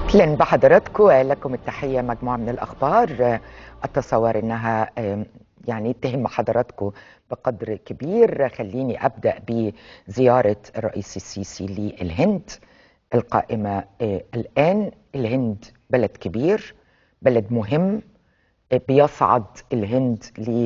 اهلا بحضراتكم لكم التحيه مجموعه من الاخبار اتصور انها يعني تهم حضراتكم بقدر كبير خليني ابدا بزياره الرئيس السيسي للهند القائمه الان الهند بلد كبير بلد مهم بيصعد الهند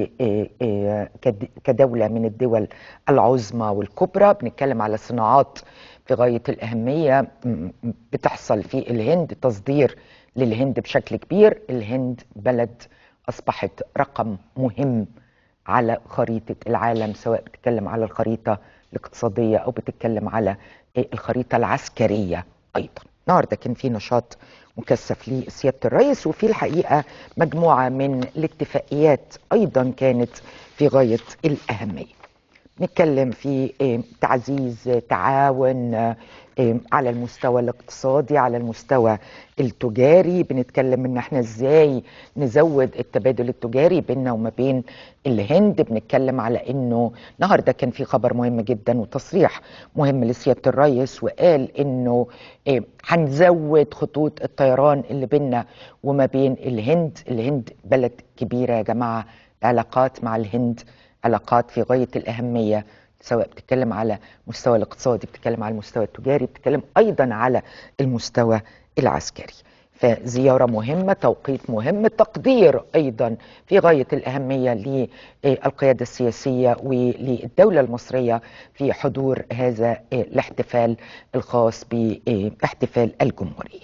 كدوله من الدول العظمى والكبرى بنتكلم على صناعات في غايه الاهميه بتحصل في الهند تصدير للهند بشكل كبير الهند بلد اصبحت رقم مهم على خريطه العالم سواء بتتكلم على الخريطه الاقتصاديه او بتتكلم على الخريطه العسكريه ايضا النهارده كان في نشاط مكثف لسياده الرئيس وفي الحقيقه مجموعه من الاتفاقيات ايضا كانت في غايه الاهميه نتكلم في تعزيز تعاون على المستوى الاقتصادي على المستوى التجاري بنتكلم ان احنا ازاي نزود التبادل التجاري بيننا وما بين الهند بنتكلم على انه النهارده كان في خبر مهم جدا وتصريح مهم لسياده الرئيس وقال انه هنزود خطوط الطيران اللي بيننا وما بين الهند الهند بلد كبيره يا جماعه علاقات مع الهند علاقات في غايه الاهميه سواء بتتكلم على مستوى الاقتصادي بتتكلم على المستوى التجاري بتتكلم ايضا على المستوى العسكري فزياره مهمه توقيت مهم تقدير ايضا في غايه الاهميه للقياده السياسيه وللدوله المصريه في حضور هذا الاحتفال الخاص باحتفال الجمهوريه.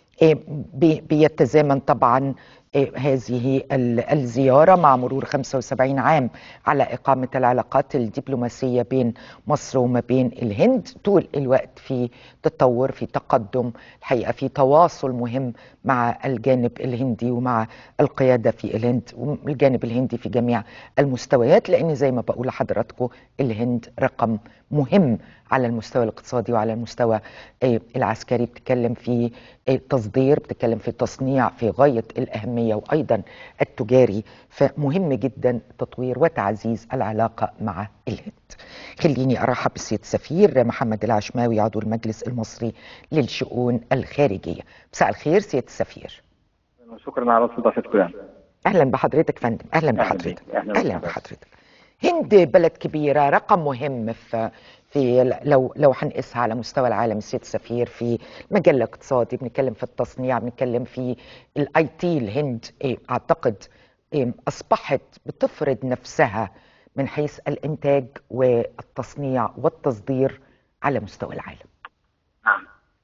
بيتزامن طبعا هذه الزيارة مع مرور 75 عام على إقامة العلاقات الدبلوماسية بين مصر وما بين الهند طول الوقت في تطور في تقدم الحقيقة في تواصل مهم مع الجانب الهندي ومع القيادة في الهند والجانب الهندي في جميع المستويات لأن زي ما بقول لحضراتكم الهند رقم مهم على المستوى الاقتصادي وعلى المستوى العسكري بتتكلم في تصدير بتتكلم في تصنيع في غاية الأهمية وأيضا التجاري فمهم جدا تطوير وتعزيز العلاقة مع الهند خليني أرحب بالسيد السفير محمد العشماوي عضو المجلس المصري للشؤون الخارجية مساء الخير سيد السفير شكرا على استضافتكم يعني. أهلا بحضرتك فندم أهلا بحضرتك أهلا, أهلا بحضرتك هند بلد كبيرة رقم مهم في في لو لو هنقيسها على مستوى العالم السيد سفير في المجال الاقتصادي بنتكلم في التصنيع بنتكلم في الاي تي الهند اعتقد اصبحت بتفرض نفسها من حيث الانتاج والتصنيع والتصدير على مستوى العالم. نعم.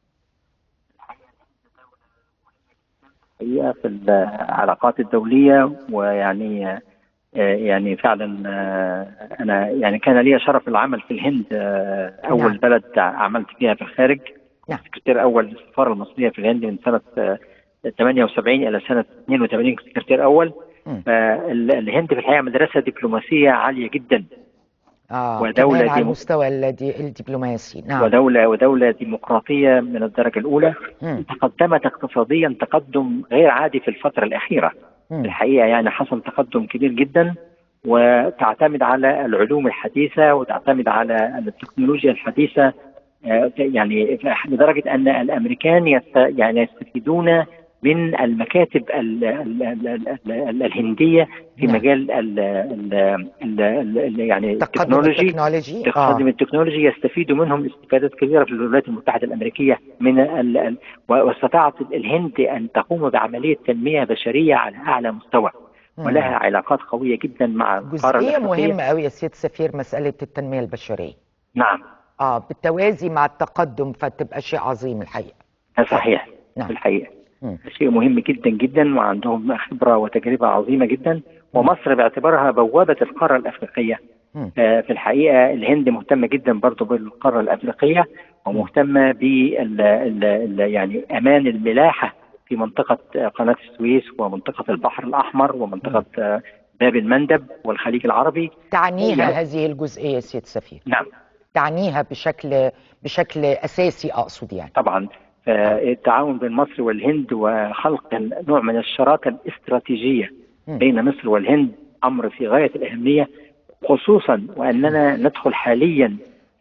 هي في العلاقات الدوليه ويعني يعني فعلا انا يعني كان لي شرف العمل في الهند اول نعم. بلد عملت فيها في الخارج نعم. سكرتير اول للسفاره المصريه في الهند من سنه 78 الى سنه 82 سكرتير اول فالهند في الحقيقه مدرسه دبلوماسيه عاليه جدا آه ودولة على المستوى الدبلوماسي نعم ودولة ودولة ديمقراطية من الدرجة الأولى م. تقدمت اقتصاديا تقدم غير عادي في الفترة الأخيرة م. الحقيقة يعني حصل تقدم كبير جدا وتعتمد على العلوم الحديثة وتعتمد على التكنولوجيا الحديثة يعني لدرجة أن الأمريكان يست يعني يستفيدون من المكاتب ال ال ال ال الهنديه في نعم. مجال ال ال ال ال يعني التكنولوجي التكنولوجي تقدم آه. التكنولوجي يستفيد منهم استفادات كبيره في الولايات المتحده الامريكيه من ال ال واستطاعت الهند ان تقوم بعمليه تنميه بشريه على اعلى مستوى ولها علاقات قويه جدا مع جزئيه مهمه قوي يا سيد سفير مساله التنميه البشريه نعم اه بالتوازي مع التقدم فتبقى شيء عظيم الحقيقه صحيح نعم. الحقيقه شيء مهم جدا جدا وعندهم خبره وتجربه عظيمه جدا ومصر باعتبارها بوابه القاره الافريقيه آه في الحقيقه الهند مهتمه جدا برضه بالقاره الافريقيه ومهتمه بال يعني امان الملاحه في منطقه قناه السويس ومنطقه البحر الاحمر ومنطقه آه باب المندب والخليج العربي تعنيها هذه الجزئيه سيد سفير نعم تعنيها بشكل بشكل اساسي اقصد يعني طبعا التعاون بين مصر والهند وخلق نوع من الشراكه الاستراتيجيه بين مصر والهند امر في غايه الاهميه خصوصا واننا ندخل حاليا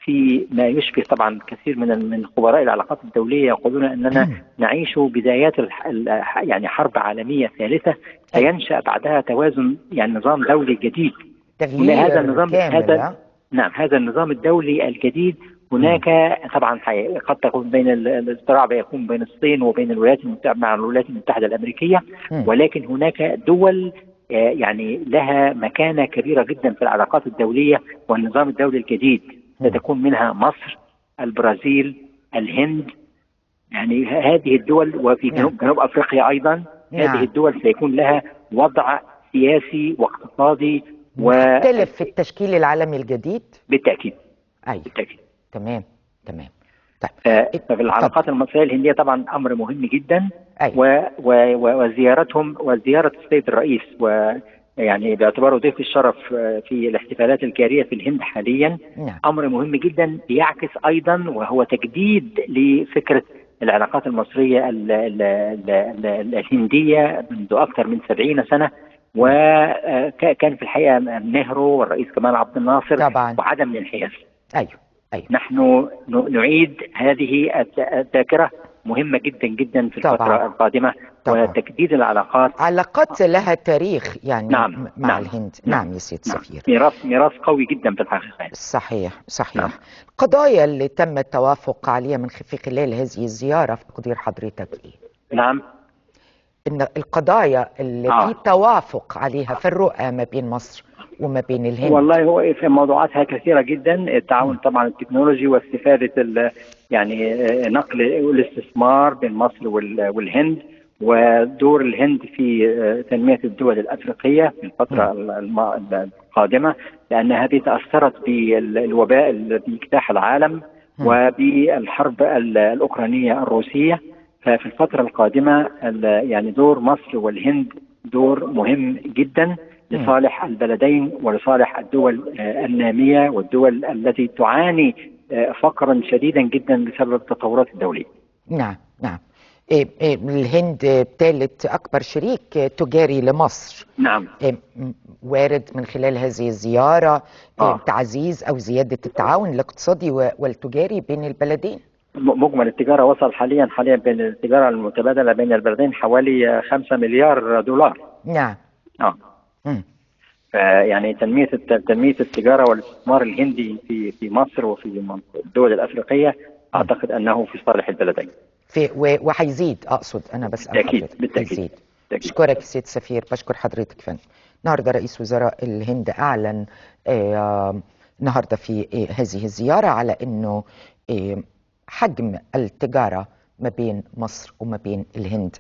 في ما يشبه طبعا كثير من من خبراء العلاقات الدوليه يقولون اننا نعيش بدايات يعني حرب عالميه ثالثه سينشا بعدها توازن يعني نظام دولي جديد تغيير هذا النظام كامل هذا نعم هذا النظام الدولي الجديد هناك طبعا قد تكون بين الصراع يكون بين الصين وبين الولايات المتحده مع الولايات المتحده الامريكيه ولكن هناك دول يعني لها مكانه كبيره جدا في العلاقات الدوليه والنظام الدولي الجديد ستكون منها مصر البرازيل الهند يعني هذه الدول وفي جنوب, جنوب افريقيا ايضا هذه الدول سيكون لها وضع سياسي واقتصادي مختلف في التشكيل العالمي الجديد بالتاكيد ايوه بالتاكيد تمام تمام طيب ففي العلاقات المصريه الهنديه طبعا امر مهم جدا أيوة. و و وزيارتهم وزياره السيد الرئيس و يعني باعتباره ضيف الشرف في الاحتفالات الجاريه في الهند حاليا نعم. امر مهم جدا بيعكس ايضا وهو تجديد لفكره العلاقات المصريه ال ال ال الهنديه منذ اكثر من 70 سنه وكان في الحقيقه نهرو والرئيس كمال عبد الناصر طبعا. وعدم الانحياز ايوه ايوه نحن نعيد هذه الذاكره مهمه جدا جدا في الفتره طبعا. القادمه طبعا. وتجديد العلاقات علاقات لها تاريخ يعني نعم. مع نعم. الهند نعم. نعم يا سيد نعم. سفير ميراث ميراث قوي جدا في الحقيقه صحيح صحيح نعم. القضايا اللي تم التوافق عليها من في خلال هذه الزياره في تقدير حضرتك ايه؟ نعم ان القضايا اللي آه. في توافق عليها في الرؤى ما بين مصر وما بين الهند والله هو في موضوعاتها كثيره جدا التعاون طبعا التكنولوجي واستفاده ال- يعني آه، نقل الاستثمار بين مصر وال- والهند ودور الهند في آه، تنميه الدول الافريقيه في الفتره الم- القادمه لان هذه تاثرت بالوباء الذي اجتاح العالم وبالحرب ال- الاوكرانيه الروسيه ففي الفتره القادمه ال- يعني دور مصر والهند دور مهم جدا لصالح البلدين ولصالح الدول آه، الناميه والدول التي تعاني آه، فقرا شديدا جدا بسبب التطورات الدوليه. نعم نعم إيه إيه الهند ثالث اكبر شريك تجاري لمصر نعم إيه م- وارد من خلال هذه الزياره إيه آه. تعزيز او زياده التعاون الاقتصادي و- والتجاري بين البلدين م- مجمل التجاره وصل حاليا حاليا بين التجاره المتبادله بين البلدين حوالي 5 مليار دولار. نعم اه مم. يعني تنميه الت- تنميه التجاره والاستثمار الهندي في في مصر وفي الدول الافريقيه اعتقد انه في صالح البلدين. في و- وهيزيد اقصد انا بسال بالتأكيد، حضرتك بالتأكيد. هيزيد بالتأكيد. اشكرك سيد سفير بشكر حضرتك فندم النهارده رئيس وزراء الهند اعلن آه النهارده في آه هذه الزياره على انه آه حجم التجاره ما بين مصر وما بين الهند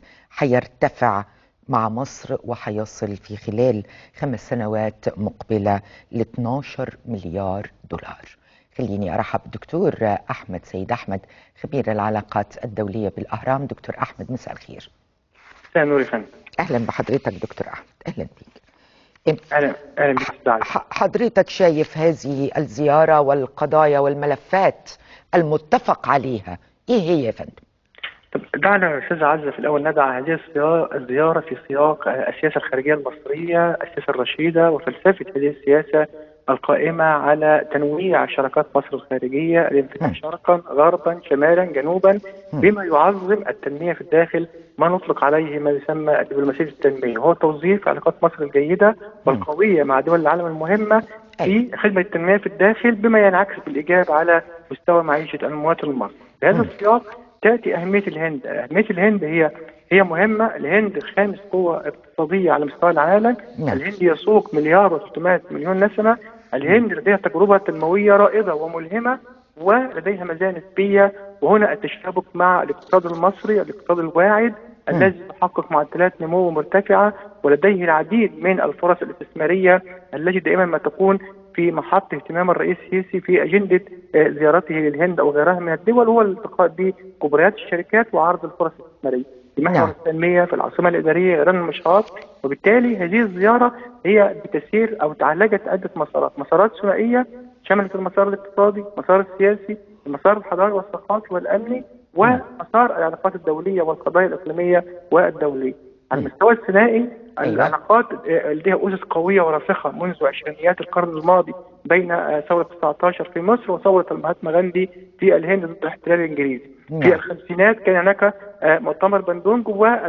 هيرتفع مع مصر وهيصل في خلال خمس سنوات مقبله ل 12 مليار دولار خليني ارحب بالدكتور احمد سيد احمد خبير العلاقات الدوليه بالاهرام دكتور احمد مساء الخير مساء النور يا فندم اهلا بحضرتك دكتور احمد اهلا بيك إم- اهلا اهلا بك استاذ علي. ح- حضرتك شايف هذه الزياره والقضايا والملفات المتفق عليها ايه هي يا فندم طب دعنا يا استاذ عزه في الاول ندع هذه الزياره الزياره في سياق آه، السياسه الخارجيه المصريه، السياسه الرشيده وفلسفه هذه السياسه القائمه على تنويع شراكات مصر الخارجيه، الانفتاح م. شرقا غربا شمالا جنوبا بما يعظم التنميه في الداخل ما نطلق عليه ما يسمى دبلوماسيه التنميه، وهو توظيف علاقات مصر الجيده والقويه مع دول العالم المهمه في خدمه التنميه في الداخل بما ينعكس بالايجاب على مستوى معيشه المواطن المصري. في هذا السياق تاتي اهميه الهند، اهميه الهند هي هي مهمه، الهند خامس قوه اقتصاديه على مستوى العالم، نعم. الهند يسوق مليار و300 مليون نسمه، الهند لديها تجربه تنمويه رائده وملهمه ولديها مزايا نسبيه وهنا التشابك مع الاقتصاد المصري، الاقتصاد الواعد الذي يحقق معدلات نمو مرتفعه ولديه العديد من الفرص الاستثماريه التي دائما ما تكون في محط اهتمام الرئيس السيسي في اجنده آه، زيارته للهند او غيرها من الدول هو الالتقاء بكبريات الشركات وعرض الفرص الاستثماريه. في محور نعم. التنميه في العاصمه الاداريه ايران المشهات وبالتالي هذه الزياره هي بتسير او تعالجت عده مسارات، مسارات ثنائيه شملت المسار الاقتصادي، المسار السياسي، المسار الحضاري والثقافي والامني ومسار العلاقات الدوليه والقضايا الاقليميه والدوليه. على المستوى الثنائي أيوة. العلاقات آه، لديها اسس قويه وراسخه منذ عشرينيات القرن الماضي بين آه، ثوره 19 في مصر وثوره المهاتما غاندي في الهند ضد الاحتلال الانجليزي. نعم. في الخمسينات كان هناك آه، مؤتمر بندونج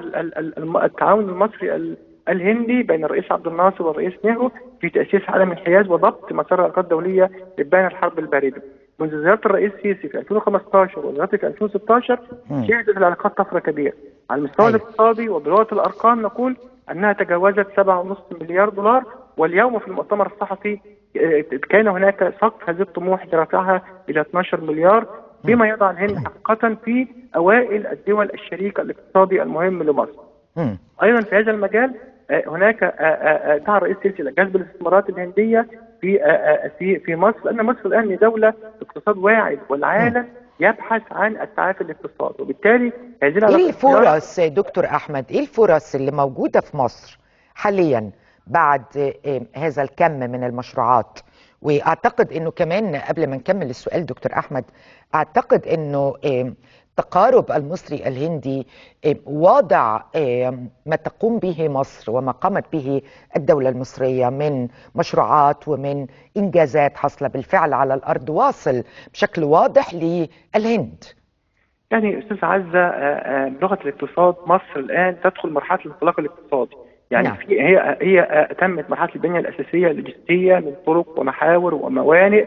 والتعاون المصري ال- الهندي بين الرئيس عبد الناصر والرئيس نهرو في تاسيس عالم الحياز وضبط مسار العلاقات الدوليه لبان الحرب البارده. منذ زياره الرئيس سيسي في 2015 وزيارته في 2016 مم. شهدت العلاقات طفره كبيره. على المستوى أيوة. الاقتصادي وبلغه الارقام نقول انها تجاوزت 7.5 مليار دولار واليوم في المؤتمر الصحفي آه، كان هناك سقف هذه الطموح لرفعها الى 12 مليار بما يضع الهند حقيقه في اوائل الدول الشريك الاقتصادي المهم لمصر. مم. ايضا في هذا المجال آه، هناك آه، آه، آه، دعا الرئيس السيسي لجذب الاستثمارات الهنديه في آه، آه، في في مصر لان مصر الان دوله اقتصاد واعد والعالم يبحث عن التعافي الاقتصادي وبالتالي هذه ايه العلاقات الفرص دكتور احمد ايه الفرص اللي موجوده في مصر حاليا بعد آه، هذا الكم من المشروعات واعتقد انه كمان قبل ما نكمل السؤال دكتور احمد اعتقد انه آه، تقارب المصري الهندي آه، واضع آه، ما تقوم به مصر وما قامت به الدوله المصريه من مشروعات ومن انجازات حاصله بالفعل على الارض واصل بشكل واضح للهند يعني استاذ عزه آه، آه، بلغه الاقتصاد مصر الان تدخل مرحله الانطلاق الاقتصادي يعني نعم. في هي هي آه، تمت مرحله البنيه الاساسيه اللوجستيه من طرق ومحاور وموانئ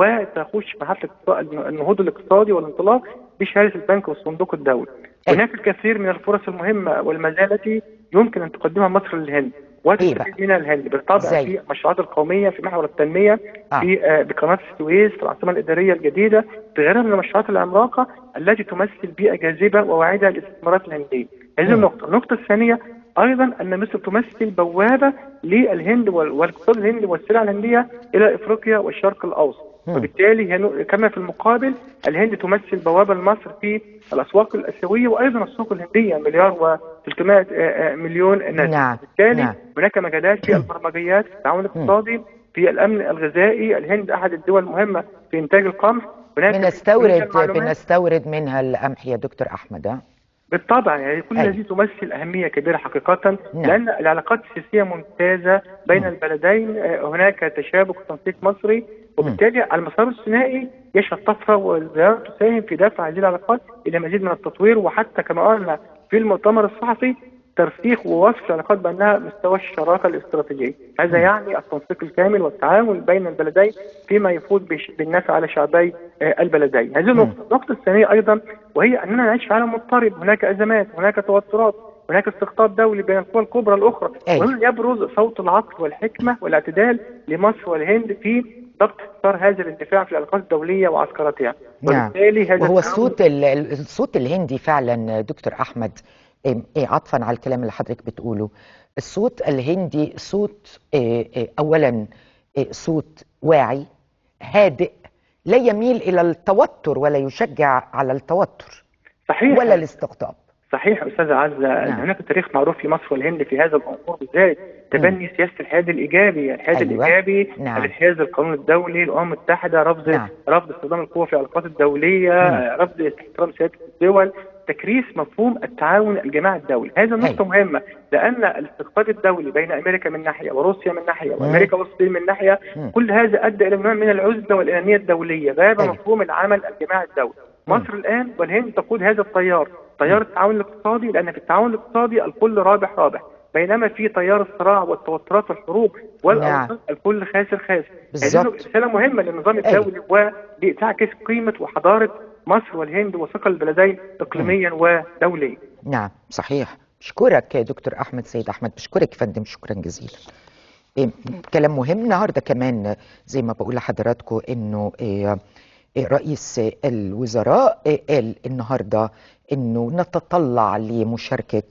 وتخش مرحله الاقتصاد- النهوض الاقتصادي والانطلاق بشهاده البنك والصندوق الدولي. أيوة. هناك الكثير من الفرص المهمه والمجال التي يمكن ان تقدمها مصر للهند وتستفيد منها الهند بالطبع زي؟ في المشروعات القوميه في محور التنميه آه. في آه، بقناه السويس في العاصمه الاداريه الجديده في غيرها من المشروعات العملاقه التي تمثل بيئه جاذبه وواعده للاستثمارات الهنديه. هذه مم. النقطه، النقطه الثانيه ايضا ان مصر تمثل بوابه للهند وال- والاقتصاد الهندي والسلع الهنديه الى افريقيا والشرق الاوسط. مم. وبالتالي هي نو- كما في المقابل الهند تمثل بوابه لمصر في الاسواق الاسيويه وايضا السوق الهنديه مليار و300 مليون نسمه. نعم، بالتالي نعم. هناك مجالات في البرمجيات في التعاون الاقتصادي في الامن الغذائي الهند احد الدول المهمه في انتاج القمح هناك بنستورد المعلومات. بنستورد منها القمح يا دكتور احمد ها؟ بالطبع يعني كل أيوة. هذه تمثل أهمية كبيرة حقيقة نعم. لأن العلاقات السياسية ممتازة بين البلدين آه، هناك تشابك وتنسيق مصري وبالتالي على المسار الثنائي يشهد طفرة والزيارة تساهم في دفع هذه العلاقات إلى مزيد من التطوير وحتى كما قلنا في المؤتمر الصحفي ترسيخ ووصف العلاقات بأنها مستوى الشراكة الاستراتيجية هذا يعني التنسيق الكامل والتعاون بين البلدين فيما يفوز بش- بالنفع على شعبي آه، البلدين هذه النقطة النقطة الثانية أيضا وهي أننا نعيش في عالم مضطرب هناك أزمات هناك توترات هناك استقطاب دولي بين القوى الكبرى الأخرى أيوة. وهنا يبرز صوت العقل والحكمة والاعتدال لمصر والهند في ضبط حصار هذا الاندفاع في العلاقات الدولية وعسكرتها نعم وبالتالي هذا وهو التعاون- الصوت ال- ال- الصوت الهندي فعلا دكتور احمد إيه إيه عطفا على الكلام اللي حضرتك بتقوله الصوت الهندي صوت إيه إيه اولا إيه صوت واعي هادئ لا يميل الى التوتر ولا يشجع على التوتر صحيح ولا الاستقطاب صحيح استاذ عزه نعم. هناك تاريخ معروف في مصر والهند في هذا الامور بالذات تبني سياسه الحياد الايجابي، الحياد أيوة. الايجابي نعم. الانحياز للقانون الدولي، الامم المتحده رفض نعم. رفض استخدام القوه في العلاقات الدوليه، مم. رفض احترام سياده الدول، تكريس مفهوم التعاون الجماعي الدولي، هذا نقطه مهمه لان الاستقطاب الدولي بين امريكا من ناحيه وروسيا من ناحيه وامريكا والصين من ناحيه مم. كل هذا ادى الى نوع من العزله والانانيه الدوليه، غاب أيوة. مفهوم العمل الجماعي الدولي. مصر الان والهند تقود هذا التيار، تيار التعاون الاقتصادي لان في التعاون الاقتصادي الكل رابح رابح، بينما في تيار الصراع والتوترات والحروب والاوساط نعم. الكل خاسر خاسر. بالظبط. هذه رساله مهمه للنظام أيوة. الدولي وتعكس قيمه وحضاره مصر والهند وثقل البلدين اقليميا ودوليا. نعم صحيح بشكرك يا دكتور احمد سيد احمد بشكرك يا فندم شكرا جزيلا إيه، كلام مهم النهارده كمان زي ما بقول لحضراتكم انه إيه، إيه، رئيس الوزراء إيه، قال النهارده انه نتطلع لمشاركه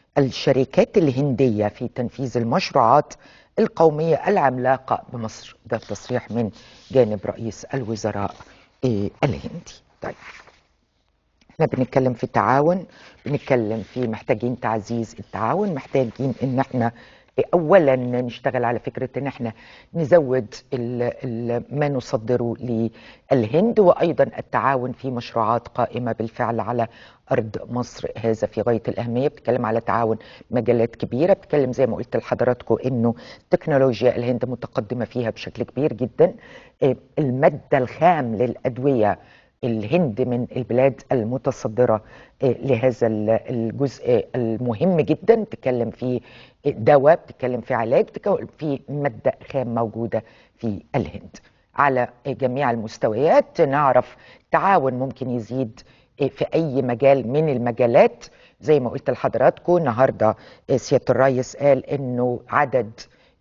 الشركات الهنديه في تنفيذ المشروعات القوميه العملاقه بمصر ده تصريح من جانب رئيس الوزراء إيه، الهندي طيب احنا بنتكلم في التعاون بنتكلم في محتاجين تعزيز التعاون محتاجين ان احنا اولا نشتغل على فكره ان احنا نزود ال ال ما نصدره للهند وايضا التعاون في مشروعات قائمه بالفعل على ارض مصر هذا في غايه الاهميه بتتكلم على تعاون مجالات كبيره بتتكلم زي ما قلت لحضراتكم انه تكنولوجيا الهند متقدمه فيها بشكل كبير جدا الماده الخام للادويه الهند من البلاد المتصدرة لهذا الجزء المهم جدا بتتكلم في دواء بتتكلم في علاج بتتكلم في مادة خام موجودة في الهند على جميع المستويات نعرف تعاون ممكن يزيد في أي مجال من المجالات زي ما قلت لحضراتكم النهارده سيادة الرئيس قال إنه عدد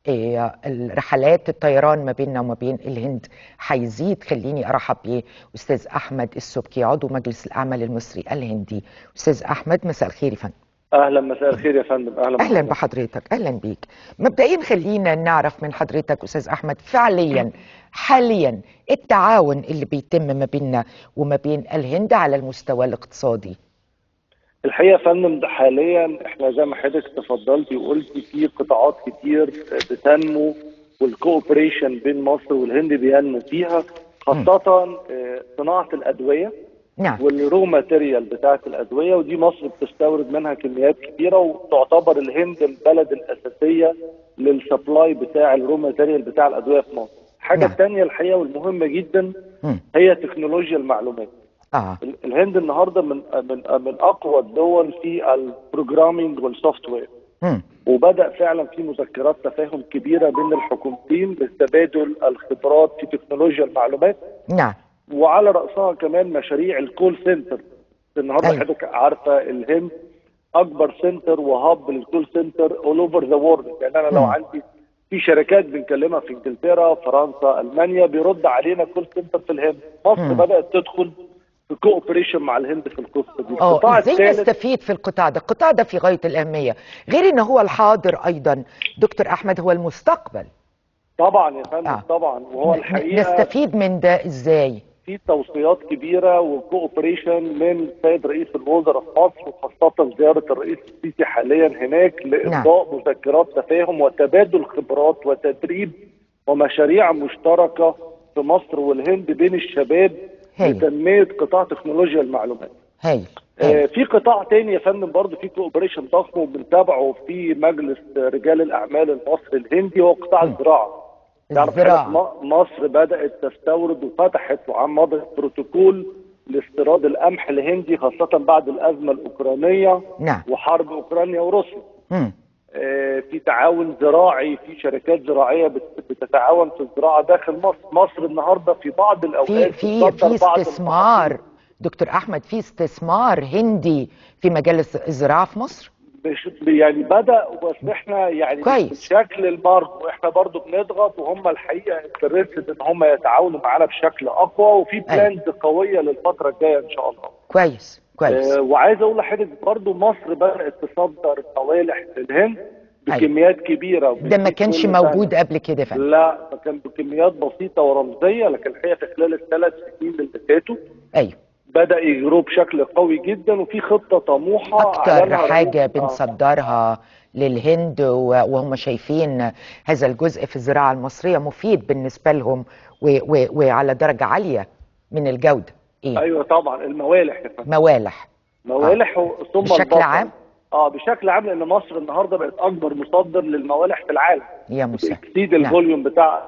الرحلات الطيران ما بيننا وما بين الهند هيزيد خليني ارحب باستاذ احمد السبكي عضو مجلس الاعمال المصري الهندي استاذ احمد مساء الخير يا فندم اهلا مساء الخير يا فندم اهلا اهلا بحضرتك اهلا بيك مبدئيا خلينا نعرف من حضرتك استاذ احمد فعليا حاليا التعاون اللي بيتم ما بيننا وما بين الهند على المستوى الاقتصادي الحقيقه يا فندم حاليا احنا زي ما حضرتك تفضلتي وقلتي في قطاعات كتير بتنمو والكوبريشن بين مصر والهند بينمو فيها خاصه صناعه الادويه نعم والرو ماتيريال بتاعه الادويه ودي مصر بتستورد منها كميات كبيره وتعتبر الهند البلد الاساسيه للسبلاي بتاع الرو ماتيريال بتاع الادويه في مصر. الحاجه نعم. الثانيه الحقيقه والمهمه جدا مم. هي تكنولوجيا المعلومات. اه الهند النهارده من من من اقوى الدول في البروجرامينج والسوفت وير مم. وبدا فعلا في مذكرات تفاهم كبيره بين الحكومتين لتبادل الخبرات في تكنولوجيا المعلومات نعم وعلى راسها كمان مشاريع الكول سنتر النهارده أيوة. حضرتك عارفه الهند اكبر سنتر وهاب للكول سنتر اول اوفر ذا وورلد يعني انا لو مم. عندي في شركات بنكلمها في انجلترا فرنسا المانيا بيرد علينا كول سنتر في الهند مصر مم. بدات تدخل في كوبريشن مع الهند في القصه دي اه القطاع ازاي الثالث نستفيد في القطاع ده القطاع ده في غايه الاهميه غير ان هو الحاضر ايضا دكتور احمد هو المستقبل طبعا يا فندم آه. طبعا وهو ن- الحقيقه نستفيد من ده ازاي في توصيات كبيره وكوبريشن من السيد رئيس الوزراء في مصر وخاصه زياره الرئيس السيسي حاليا هناك لامضاء مذكرات تفاهم وتبادل خبرات وتدريب ومشاريع مشتركه في مصر والهند بين الشباب هاي. لتنميه قطاع تكنولوجيا المعلومات. هاي آه، هاي في قطاع تاني يا فندم برضه في كوبريشن ضخم وبنتابعه في مجلس رجال الاعمال المصري الهندي هو قطاع مم. الزراعه. تعرف الزراعة. حضرتك م- مصر بدات تستورد وفتحت وعم مضت بروتوكول لاستيراد القمح الهندي خاصه بعد الازمه الاوكرانيه نعم وحرب اوكرانيا وروسيا. مم. آه، في تعاون زراعي في شركات زراعيه بت- بتتعاون في الزراعه داخل مصر، مصر النهارده في بعض الاوقات في في بتصدر في بعض استثمار دكتور احمد في استثمار هندي في مجال الز- الزراعه في مصر مش يعني بدا بس احنا يعني كويس. بشكل المارك واحنا برضو بنضغط وهم الحقيقه انترستد ان هم يتعاونوا معانا بشكل اقوى وفي بلانز قويه للفتره الجايه ان شاء الله. كويس كويس آه وعايز اقول لحضرتك برضو مصر بدات تصدر موالح للهند بكميات كبيره ده ما كانش كل سنة. موجود قبل كده فعلا لا ده كان بكميات بسيطه ورمزيه لكن الحقيقه في خلال الثلاث سنين اللي فاتوا ايوه بدا يجروا بشكل قوي جدا وفي خطه طموحه اكتر أعلنها حاجه رئيس- آه. بنصدرها للهند و- وهم شايفين هذا الجزء في الزراعه المصريه مفيد بالنسبه لهم و- و- وعلى درجه عاليه من الجوده ايه ايوه طبعا الموالح يا فندم موالح موالح و- ثم بشكل البصل. عام؟ اه بشكل عام لان مصر النهارده بقت اكبر مصدر للموالح في العالم يا مسهل بتكسيد نعم. الفوليوم بتاع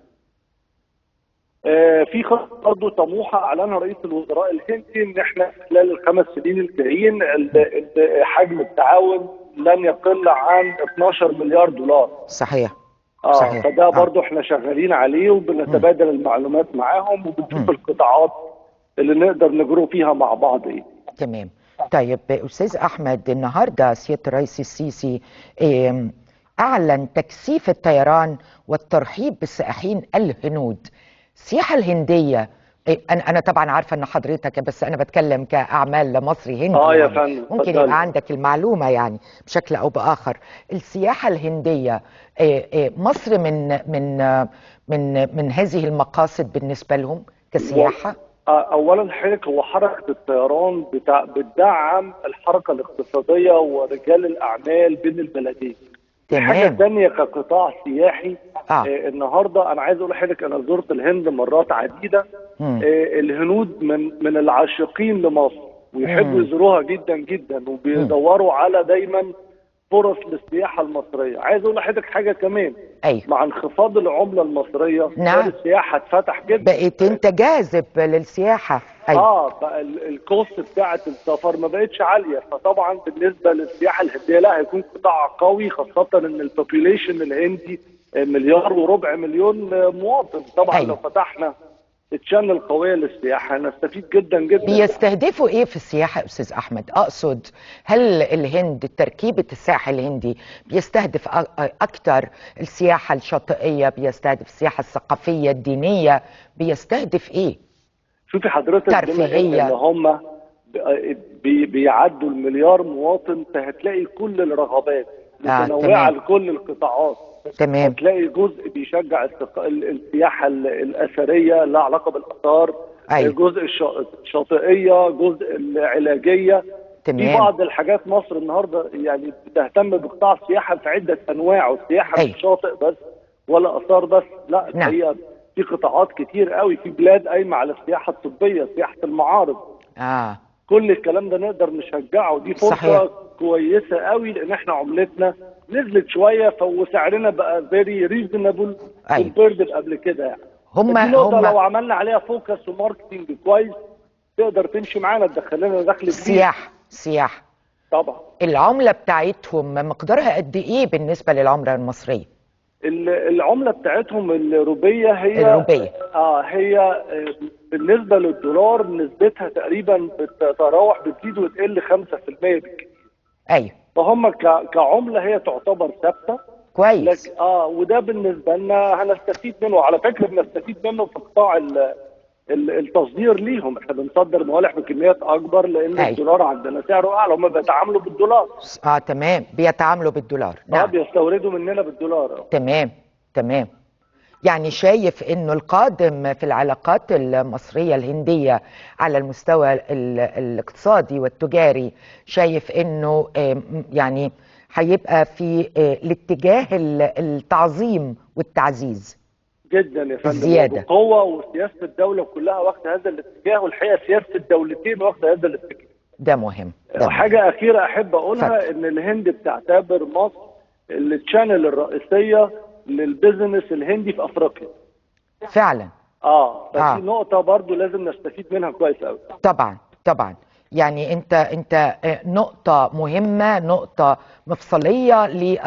آه في خطه برضه طموحه اعلنها رئيس الوزراء الهندي ان احنا خلال الخمس سنين الجايين ال- ال- حجم التعاون لن يقل عن 12 مليار دولار صحيح اه صحيح. فده آه. برضه احنا شغالين عليه وبنتبادل المعلومات معاهم وبنشوف القطاعات اللي نقدر نجرو فيها مع بعض ايه تمام طيب استاذ احمد النهارده سياده الرئيس السيسي آم، اعلن تكثيف الطيران والترحيب بالسائحين الهنود السياحه الهنديه إيه، انا انا طبعا عارفه ان حضرتك بس انا بتكلم كاعمال مصري هندي آه يا يعني. فندم، ممكن اتفضلي. يبقى عندك المعلومه يعني بشكل او باخر السياحه الهنديه إيه، إيه، مصر من من آه، من من هذه المقاصد بالنسبه لهم كسياحه آه، اولا حضرتك هو حركه الطيران بتاع بتدعم الحركه الاقتصاديه ورجال الاعمال بين البلدين الحاجه تمام الثانيه كقطاع سياحي آه. آه النهارده انا عايز اقول لحضرتك انا زرت الهند مرات عديده مم. آه الهنود من من العاشقين لمصر ويحبوا مم. يزوروها جدا جدا وبيدوروا على دايما فرص للسياحه المصريه عايز اقول لحضرتك حاجه كمان ايوه مع انخفاض العمله المصريه نعم. السياحه اتفتح جدا بقيت انت جاذب للسياحه ايوه اه بقى ال- الكوست بتاعه السفر ما بقتش عاليه فطبعا بالنسبه للسياحه الهنديه لا هيكون قطاع قوي خاصه ان البوبيوليشن الهندي آه، مليار وربع مليون آه، مواطن طبعا أيوة. لو فتحنا الشانل القويه للسياحه هنستفيد جدا جدا بيستهدفوا ايه في السياحه يا استاذ احمد اقصد هل الهند تركيبه الساحل الهندي بيستهدف أ- اكتر السياحه الشاطئيه بيستهدف السياحه الثقافيه الدينيه بيستهدف ايه شوفي حضرتك بما ترفيهية. ان هم بي بيعدوا المليار مواطن فهتلاقي كل الرغبات آه، متنوعه تمام. لكل القطاعات تمام هتلاقي جزء بيشجع الثق- ال- السياحه ال- الاثريه لها علاقه بالاثار أيوة. جزء الش- الشاطئيه جزء العلاجيه في تمام بعض الحاجات مصر النهارده يعني بتهتم بقطاع السياحه في عده انواع والسياحه أيوة. مش شاطئ بس ولا اثار بس لا نعم. هي في قطاعات كتير قوي في بلاد قايمه على السياحه الطبيه سياحه المعارض اه كل الكلام ده نقدر نشجعه دي فرصه صحيح. كويسه قوي لان احنا عملتنا نزلت شويه ف- وسعرنا بقى فيري ريزونبل أيوة. كومبيرد قبل كده يعني هم دي نقطه هم لو عملنا عليها فوكس وماركتنج كويس تقدر تمشي معانا تدخل لنا دخل كبير سياحه سياحه طبعا العمله بتاعتهم مقدارها قد ايه بالنسبه للعمله المصريه ال- العمله بتاعتهم الروبيه هي الروبية. اه هي آه، بالنسبه للدولار نسبتها تقريبا بتتراوح بتزيد وتقل 5% بالكثير ايوه فهم ك- كعمله هي تعتبر ثابته كويس لك اه وده بالنسبه لنا هنستفيد منه وعلى فكره بنستفيد منه في قطاع ال- ال- التصدير ليهم احنا بنصدر موالح بكميات اكبر لان أيوة. الدولار عندنا سعره اعلى هم بيتعاملوا بالدولار اه تمام بيتعاملوا بالدولار اه نعم بيستوردوا مننا بالدولار آه. تمام تمام يعني شايف انه القادم في العلاقات المصريه الهنديه على المستوى ال- الاقتصادي والتجاري شايف انه آم، يعني هيبقى في آه، الاتجاه ال- التعظيم والتعزيز جدا يا فندم زيادة. بقوه وسياسه الدوله كلها واخده هذا الاتجاه والحقيقه سياسه الدولتين واخده هذا الاتجاه ده مهم ده مهم. حاجه اخيره احب اقولها اتفضل. ان الهند بتعتبر مصر التشانل الرئيسيه للبزنس الهندي في افريقيا فعلا اه فدي آه. نقطه برضو لازم نستفيد منها كويس قوي طبعا طبعا يعني انت انت آه، نقطة مهمة نقطة مفصلية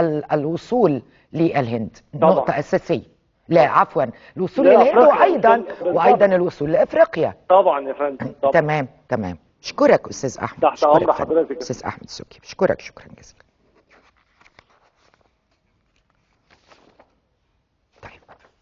للوصول للهند طبعا. نقطة أساسية لا عفوا الوصول لا، للهند أفريقيا. وأيضا بالظبط. وأيضا الوصول لأفريقيا طبعا يا فندم طبعا تمام تمام اشكرك استاذ احمد تحت أشكرك أمر فندم. حضرتك. استاذ احمد السوكي اشكرك شكرا جزيلا طيب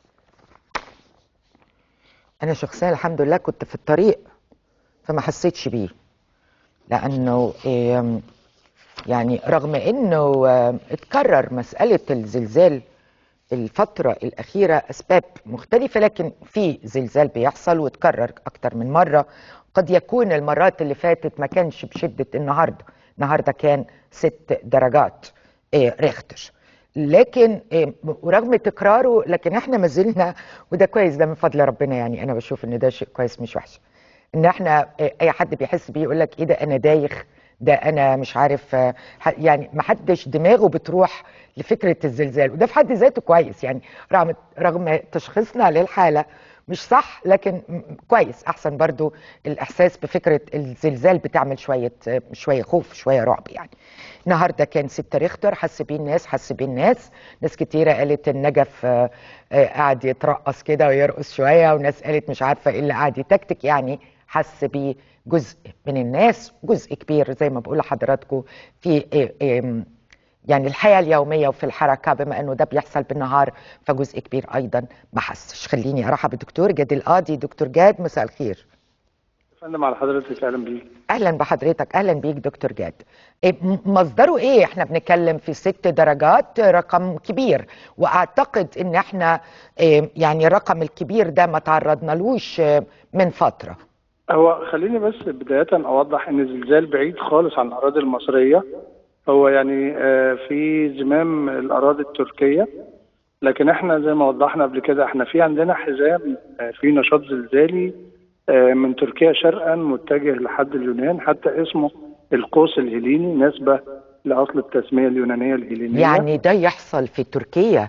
انا شخصيا الحمد لله كنت في الطريق فما حسيتش بيه لانه آم، يعني رغم انه آم، اتكرر مساله الزلزال الفترة الأخيرة أسباب مختلفة لكن في زلزال بيحصل وتكرر أكتر من مرة قد يكون المرات اللي فاتت ما كانش بشدة النهاردة النهاردة كان ست درجات آه، ريختر لكن آه، ورغم تكراره لكن احنا ما زلنا وده كويس ده من فضل ربنا يعني انا بشوف ان ده شيء كويس مش وحش ان احنا آه، اي حد بيحس بيه يقول لك ايه ده انا دايخ ده انا مش عارف آه، ح- يعني ما حدش دماغه بتروح لفكره الزلزال وده في حد ذاته كويس يعني رغم رغم تشخيصنا للحاله مش صح لكن م- كويس احسن برضو الاحساس بفكره الزلزال بتعمل شويه آه، شويه خوف شويه رعب يعني النهارده كان 6 ريختر حس بيه الناس حس بيه الناس ناس كتيره قالت النجف آه، آه، قاعد يترقص كده ويرقص شويه وناس قالت مش عارفه ايه اللي قاعد يتكتك يعني حس بيه جزء من الناس جزء كبير زي ما بقول لحضراتكم في آه، آم، يعني الحياه اليوميه وفي الحركه بما انه ده بيحصل بالنهار فجزء كبير ايضا ما حسش خليني ارحب بالدكتور جاد القاضي دكتور جاد مساء الخير فندم على حضرتك اهلا بيك اهلا بحضرتك اهلا بيك دكتور جاد إيه م- مصدره ايه احنا بنتكلم في ست درجات رقم كبير واعتقد ان احنا إيه يعني الرقم الكبير ده ما تعرضنالوش إيه، من فتره هو خليني بس بداية أوضح إن الزلزال بعيد خالص عن الأراضي المصرية هو يعني آه، في زمام الاراضي التركيه لكن احنا زي ما وضحنا قبل كده احنا في عندنا حزام آه، في نشاط زلزالي آه، من تركيا شرقا متجه لحد اليونان حتى اسمه القوس الهيليني نسبه لاصل التسميه اليونانيه الهيلينيه يعني ده يحصل في تركيا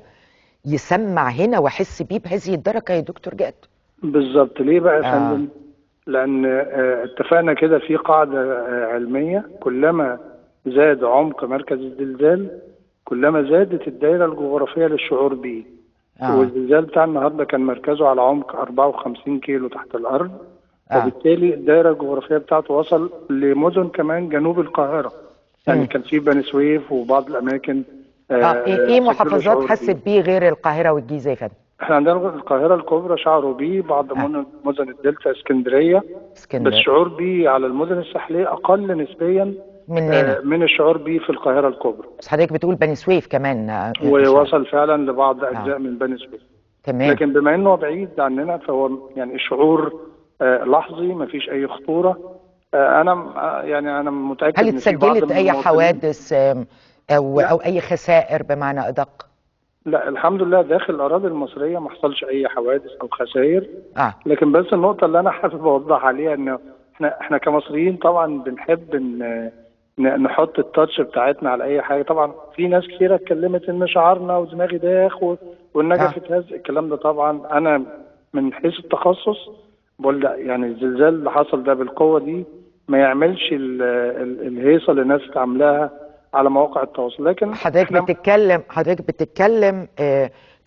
يسمع هنا واحس بيه بهذه الدرجه يا دكتور جاد بالظبط ليه بقى يا آه. فندم؟ لأن آه، اتفقنا كده في قاعدة آه، علمية كلما زاد عمق مركز الزلزال كلما زادت الدائرة الجغرافية للشعور به آه. والزلزال بتاع النهارده كان مركزه على عمق 54 كيلو تحت الأرض آه. وبالتالي الدائرة الجغرافية بتاعته وصل لمدن كمان جنوب القاهرة يعني مم. كان في بني سويف وبعض الأماكن اه ايه إيه سجلوا محافظات شعور حست بيه. بيه غير القاهره والجيزه يا فندم احنا عندنا القاهرة الكبرى شعروا بيه بعض آه. مدن مدن الدلتا اسكندرية بس اسكندريه الشعور بيه على المدن الساحلية أقل نسبيا مننا آه، من الشعور بيه في القاهرة الكبرى بس حضرتك بتقول بني سويف كمان آه، ووصل فعلا لبعض أجزاء آه. من بني سويف تمام لكن بما إنه بعيد عننا فهو يعني الشعور آه، لحظي مفيش أي خطورة آه، أنا آه، يعني أنا متأكد هل إن في بعض اتسجلت من اي المواطنين- حوادث آم، او لا. او اي خسائر بمعنى ادق لا الحمد لله داخل الأراضي المصرية ما حصلش أي حوادث أو خسائر اه لكن بس النقطة اللي أنا حابب أوضح عليها إنه إحنا إحنا كمصريين طبعا بنحب إن ن- نحط التاتش بتاعتنا على أي حاجة طبعا في ناس كتيرة اتكلمت إن شعرنا ودماغي داخ و- والنجف آه. اتهز الكلام ده طبعا أنا من حيث التخصص بقول لا يعني الزلزال اللي حصل ده بالقوة دي ما يعملش ال- ال- الهيصة اللي الناس عاملاها على مواقع التواصل لكن حضرتك إحنا- بتتكلم حضرتك بتتكلم آه،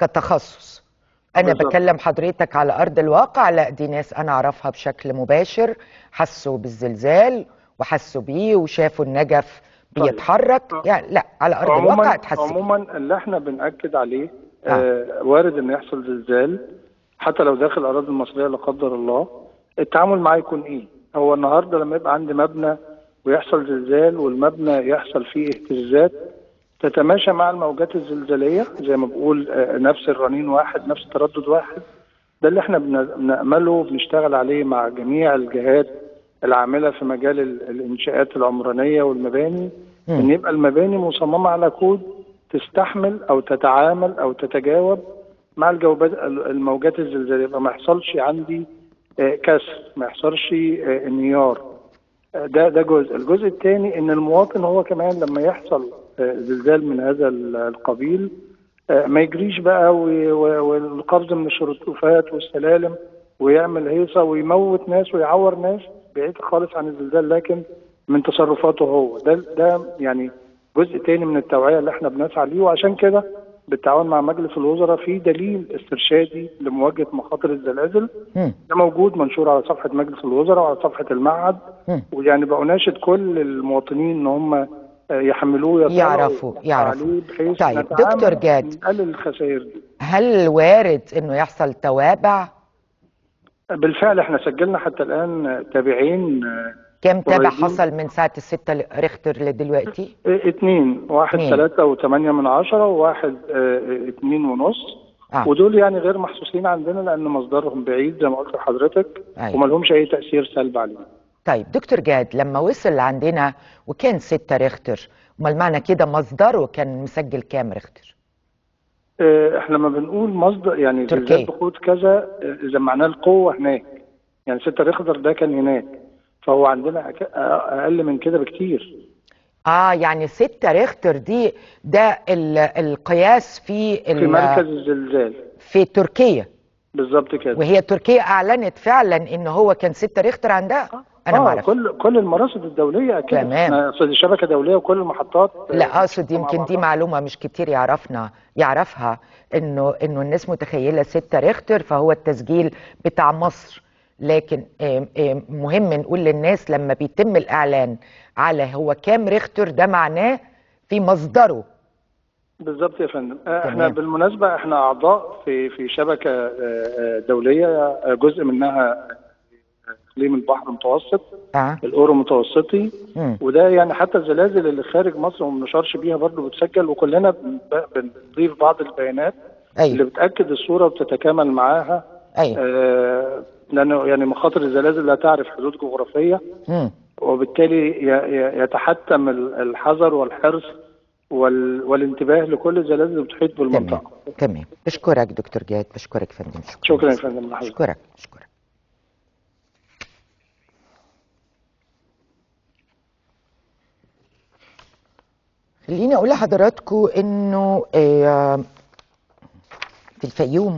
كتخصص انا بالظبط. بكلم حضرتك على ارض الواقع لا دي ناس انا اعرفها بشكل مباشر حسوا بالزلزال وحسوا بيه وشافوا النجف طيب. بيتحرك آه. يعني لا على ارض عموما الواقع تحس بيه. عموما اللي احنا بنأكد عليه آه. آه وارد ان يحصل زلزال حتى لو داخل الاراضي المصريه لا قدر الله التعامل معاه يكون ايه؟ هو النهارده لما يبقى عندي مبنى ويحصل زلزال والمبنى يحصل فيه اهتزازات تتماشى مع الموجات الزلزاليه زي ما بقول آه نفس الرنين واحد نفس التردد واحد ده اللي احنا بن- بنأمله وبنشتغل عليه مع جميع الجهات العامله في مجال ال- الانشاءات العمرانيه والمباني مم. ان يبقى المباني مصممه على كود تستحمل او تتعامل او تتجاوب مع الجوبات الموجات الزلزاليه يبقى ما يحصلش عندي آه، كسر ما يحصلش آه، انهيار آه، ده ده جزء الجزء الثاني ان المواطن هو كمان لما يحصل آه، زلزال من هذا ال- القبيل آه، ما يجريش بقى و- و- والقفز من الشرطوفات والسلالم ويعمل هيصه ويموت ناس ويعور ناس بعيد خالص عن الزلزال لكن من تصرفاته هو ده ده يعني جزء تاني من التوعيه اللي احنا بنسعى ليه وعشان كده بالتعاون مع مجلس الوزراء في دليل استرشادي لمواجهه مخاطر الزلازل مم. ده موجود منشور على صفحه مجلس الوزراء وعلى صفحه المعهد مم. ويعني بناشد كل المواطنين ان هم آه، يحملوه يطلعوا يعرفوا- ويوقعوا يعرفوا. عليه بحيث طيب، نتعامل دكتور جاد. نقلل الخسائر دي هل وارد انه يحصل توابع بالفعل احنا سجلنا حتى الان تابعين آه، كم تابع قريبين. حصل من ساعه الستة ريختر لدلوقتي اثنين واحد اثنين. ثلاثة وثمانية من عشرة وواحد اه اثنين ونص آه. ودول يعني غير محسوسين عندنا لأن مصدرهم بعيد زي ما قلت لحضرتك أيوة. وما لهمش أي تأثير سلبي علينا طيب دكتور جاد لما وصل عندنا وكان ستة ريختر امال معنى كده مصدره كان مسجل كام ريختر اه احنا لما بنقول مصدر يعني تركيا. زلزال بقوة كذا اه، إذا معناه القوة هناك يعني ستة ريختر ده كان هناك فهو عندنا أك- أقل من كده بكتير اه يعني ستة ريختر دي ده ال- القياس في في ال- مركز الزلزال في تركيا بالظبط كده وهي تركيا اعلنت فعلا ان هو كان ستة ريختر عندها انا ما آه اعرف كل كل المراصد الدولية أكيد تمام. إحنا أقصد شبكة دولية وكل المحطات اه، لا اقصد مع يمكن دي بعضها. معلومه مش كتير يعرفنا يعرفها انه انه الناس متخيله 6 ريختر فهو التسجيل بتاع مصر لكن آم، آم، مهم نقول للناس لما بيتم الاعلان على هو كام ريختر ده معناه في مصدره بالظبط يا فندم آه، احنا تمام. بالمناسبه احنا اعضاء في في شبكه آه، آه، دوليه آه، جزء منها اقليم البحر المتوسط اه الاورو متوسطي مم. وده يعني حتى الزلازل اللي خارج مصر وما بنشرش بيها برضه بتسجل وكلنا بن- بنضيف بعض البيانات اللي ايوه بتاكد الصوره وبتتكامل معاها ايوه آه، لانه يعني مخاطر الزلازل لا تعرف حدود جغرافيه مم. وبالتالي ي- ي- يتحتم ال- الحذر والحرص وال- والانتباه لكل الزلازل اللي بتحيط بالمنطقه تمام تمام بشكرك دكتور جهاد بشكرك يا فندم شكرا شكرا يا فندم لحضرتك. بشكرك بشكرك خليني اقول لحضراتكم انه آه، في الفيوم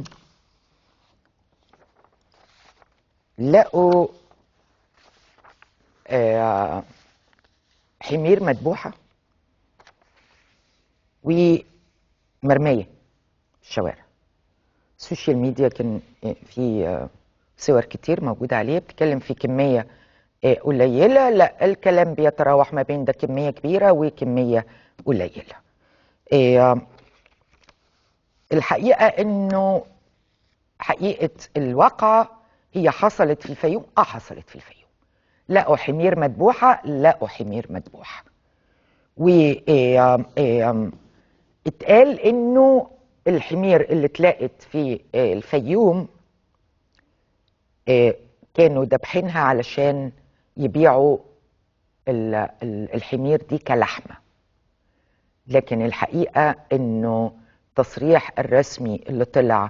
لقوا آه، حمير مذبوحه ومرميه في الشوارع السوشيال ميديا كان في آه، صور كتير موجودة عليه بتتكلم في كمية آه، قليلة لا الكلام بيتراوح ما بين ده كمية كبيرة وكمية قليلة آه، الحقيقة انه حقيقة الواقعة هي حصلت في الفيوم اه حصلت في الفيوم لقوا حمير مذبوحة لقوا حمير مذبوحة و آه، آه، اتقال انه الحمير اللي اتلاقت في آه، الفيوم آه، كانوا دابحينها علشان يبيعوا ال- ال- الحمير دي كلحمه لكن الحقيقه انه التصريح الرسمي اللي طلع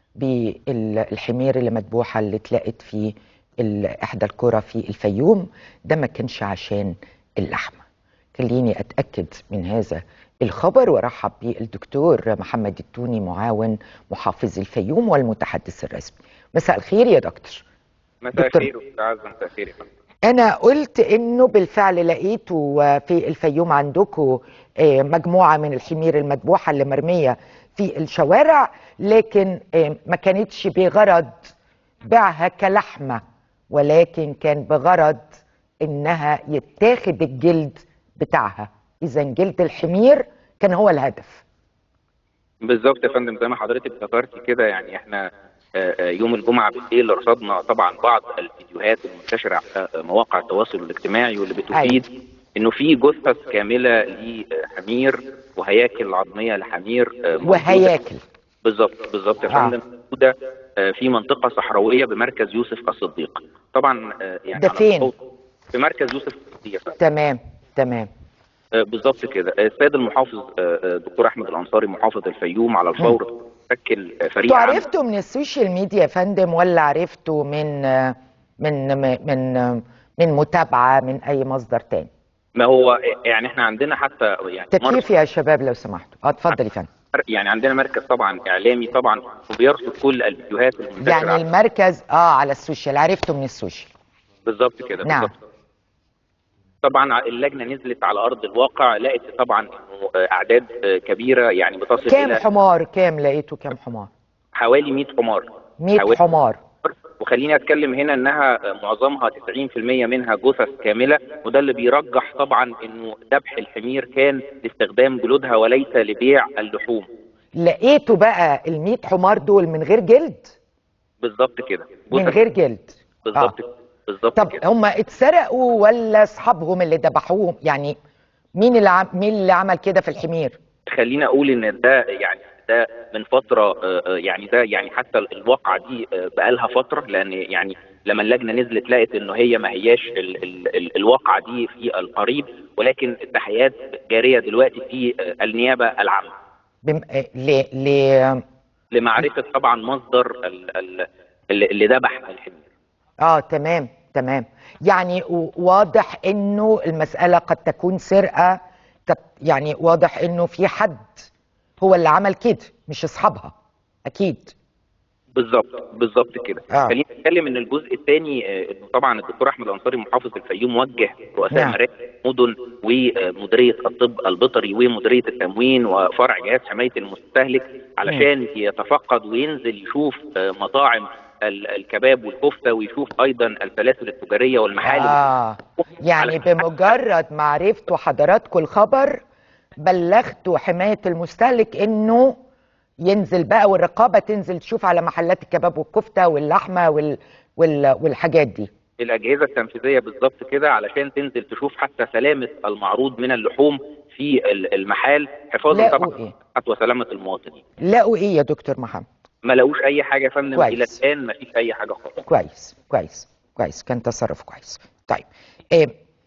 بالحمير اللي مذبوحه اللي اتلاقت في ال- احدى القرى في الفيوم ده ما كانش عشان اللحمه خليني اتاكد من هذا الخبر وارحب بالدكتور محمد التوني معاون محافظ الفيوم والمتحدث الرسمي مساء الخير يا دكتور مساء دكتور. الخير استاذ عزة مساء الخير يا فندم انا قلت انه بالفعل لقيتوا في الفيوم عندكم مجموعه من الحمير المذبوحه اللي مرميه في الشوارع لكن آه، ما كانتش بغرض بيعها كلحمه ولكن كان بغرض انها يتاخد الجلد بتاعها اذا جلد الحمير كان هو الهدف بالظبط يا فندم زي ما حضرتك ذكرتي كده يعني احنا آه، آه، يوم الجمعه بالليل رصدنا طبعا بعض الفيديوهات المنتشره على آه، مواقع التواصل الاجتماعي واللي بتفيد انه في جثث كامله لحمير وهياكل عظميه لحمير آه، موجودة. وهياكل بالظبط بالظبط يا آه. فندم موجوده آه، في منطقه صحراويه بمركز يوسف الصديق طبعا آه، يعني ده على فين؟ الصوت- في مركز يوسف الصديق يا فندم. تمام تمام آه، بالظبط كده آه، السيد المحافظ آه، آه، دكتور احمد الانصاري محافظ الفيوم على الفور شكل آه، فريق انتوا عمل. عرفتوا من السوشيال ميديا يا فندم ولا عرفتوا من من من من متابعه من اي مصدر تاني ما هو يعني احنا عندنا حتى يعني تكييف يا شباب لو سمحتوا اه اتفضل يا فندم مر- يعني عندنا مركز طبعا اعلامي طبعا وبيرصد كل الفيديوهات المنتشره يعني على- المركز اه على السوشيال عرفته من السوشيال بالظبط كده نعم. بالظبط طبعا اللجنه نزلت على ارض الواقع لقت طبعا انه آه، اعداد آه، كبيره يعني بتصل كام الى حمار كام لقيتوا كام حمار حوالي 100 حمار 100 حوالي- حمار وخليني اتكلم هنا انها معظمها 90% منها جثث كامله وده اللي بيرجح طبعا انه ذبح الحمير كان لاستخدام جلودها وليس لبيع اللحوم لقيتوا بقى ال 100 حمار دول من غير جلد بالظبط كده من جثث غير جلد بالظبط آه. بالظبط طب كده هم اتسرقوا ولا اصحابهم اللي ذبحوهم يعني مين اللي عم... مين اللي عمل كده في الحمير خليني اقول ان ده يعني ده من فتره آه، آه، يعني ده يعني حتى الواقعه دي آه، بقالها فتره لان يعني لما اللجنه نزلت لقت انه هي ما هياش ال ال ال الواقعه دي في القريب ولكن التحقيقات جاريه دلوقتي في آه، النيابه العامه بم... آه، ل... ل... لمعرفه طبعا مصدر ال- ال- اللي اللي ذبح الحمير اه تمام تمام يعني و- واضح انه المسألة قد تكون سرقة طب يعني واضح انه في حد هو اللي عمل كده مش اصحابها اكيد بالظبط بالظبط كده آه. خلينا نتكلم ان الجزء الثاني آه، انه طبعا الدكتور احمد الانصاري محافظ الفيوم وجه رؤساء نعم. مراكز مدن ومديريه الطب البيطري ومديريه التموين وفرع جهاز حمايه المستهلك علشان يتفقد وينزل يشوف آه، مطاعم ال- الكباب والكفته ويشوف ايضا السلاسل التجاريه والمحال اه يعني بمجرد ما عرفتوا حضراتكم الخبر بلغتوا حماية المستهلك انه ينزل بقى والرقابة تنزل تشوف على محلات الكباب والكفتة واللحمة وال... وال... والحاجات دي الاجهزه التنفيذيه بالظبط كده علشان تنزل تشوف حتى سلامه المعروض من اللحوم في ال- المحال حفاظا لقوا طبعا إيه؟ على وسلامه المواطنين لقوا ايه يا دكتور محمد ما لقوش اي حاجه يا فندم كويس. الى الان ما فيش اي حاجه خالص كويس كويس كويس كان تصرف كويس طيب إيه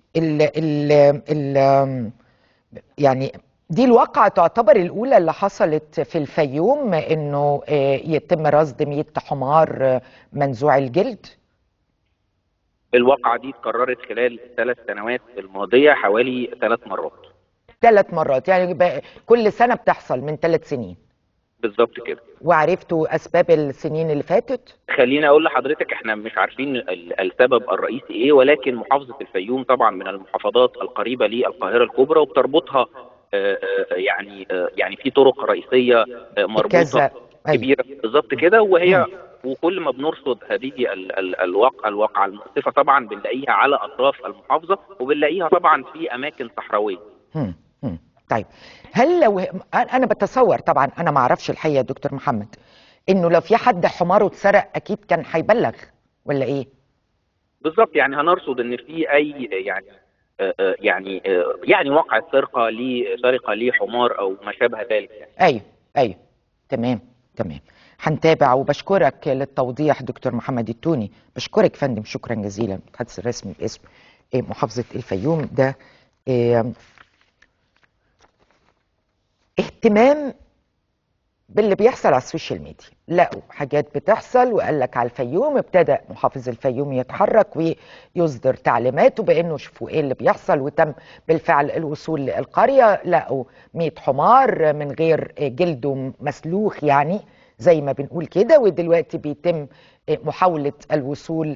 ال ال ال يعني دي الواقعة تعتبر الأولى اللي حصلت في الفيوم إنه آه، يتم رصد 100 حمار آه، منزوع الجلد الواقعة دي اتكررت خلال الثلاث سنوات الماضية حوالي ثلاث مرات ثلاث مرات يعني بقى كل سنة بتحصل من ثلاث سنين بالظبط كده وعرفتوا أسباب السنين اللي فاتت؟ خليني اقول لحضرتك احنا مش عارفين ال- السبب الرئيسي ايه ولكن محافظه الفيوم طبعا من المحافظات القريبه للقاهره الكبرى وبتربطها آه، آه، يعني آه، يعني في طرق رئيسيه آه، مربوطه كذا أيوة. كبيره بالظبط كده وهي وكل ما بنرصد هذه ال- ال- الواقع الواقعه المؤسفه طبعا بنلاقيها على اطراف المحافظه وبنلاقيها طبعا في اماكن صحراويه هم هم طيب هل لو انا بتصور طبعا انا ما اعرفش الحقيقه يا دكتور محمد انه لو في حد حماره اتسرق اكيد كان هيبلغ ولا ايه؟ بالظبط يعني هنرصد ان في اي يعني آه، آه، يعني آه، يعني وقعت سرقه لسرقه لحمار او ما شابه ذلك يعني. ايوه ايوه تمام تمام هنتابع وبشكرك للتوضيح دكتور محمد التوني بشكرك فندم شكرا جزيلا المتحدث الرسمي باسم إيه، محافظه الفيوم ده إيه، اهتمام باللي بيحصل على السوشيال ميديا لقوا حاجات بتحصل وقال لك على الفيوم ابتدى محافظ الفيوم يتحرك ويصدر تعليماته بانه شوفوا ايه اللي بيحصل وتم بالفعل الوصول للقريه لقوا 100 حمار من غير جلده مسلوخ يعني زي ما بنقول كده ودلوقتي بيتم محاوله الوصول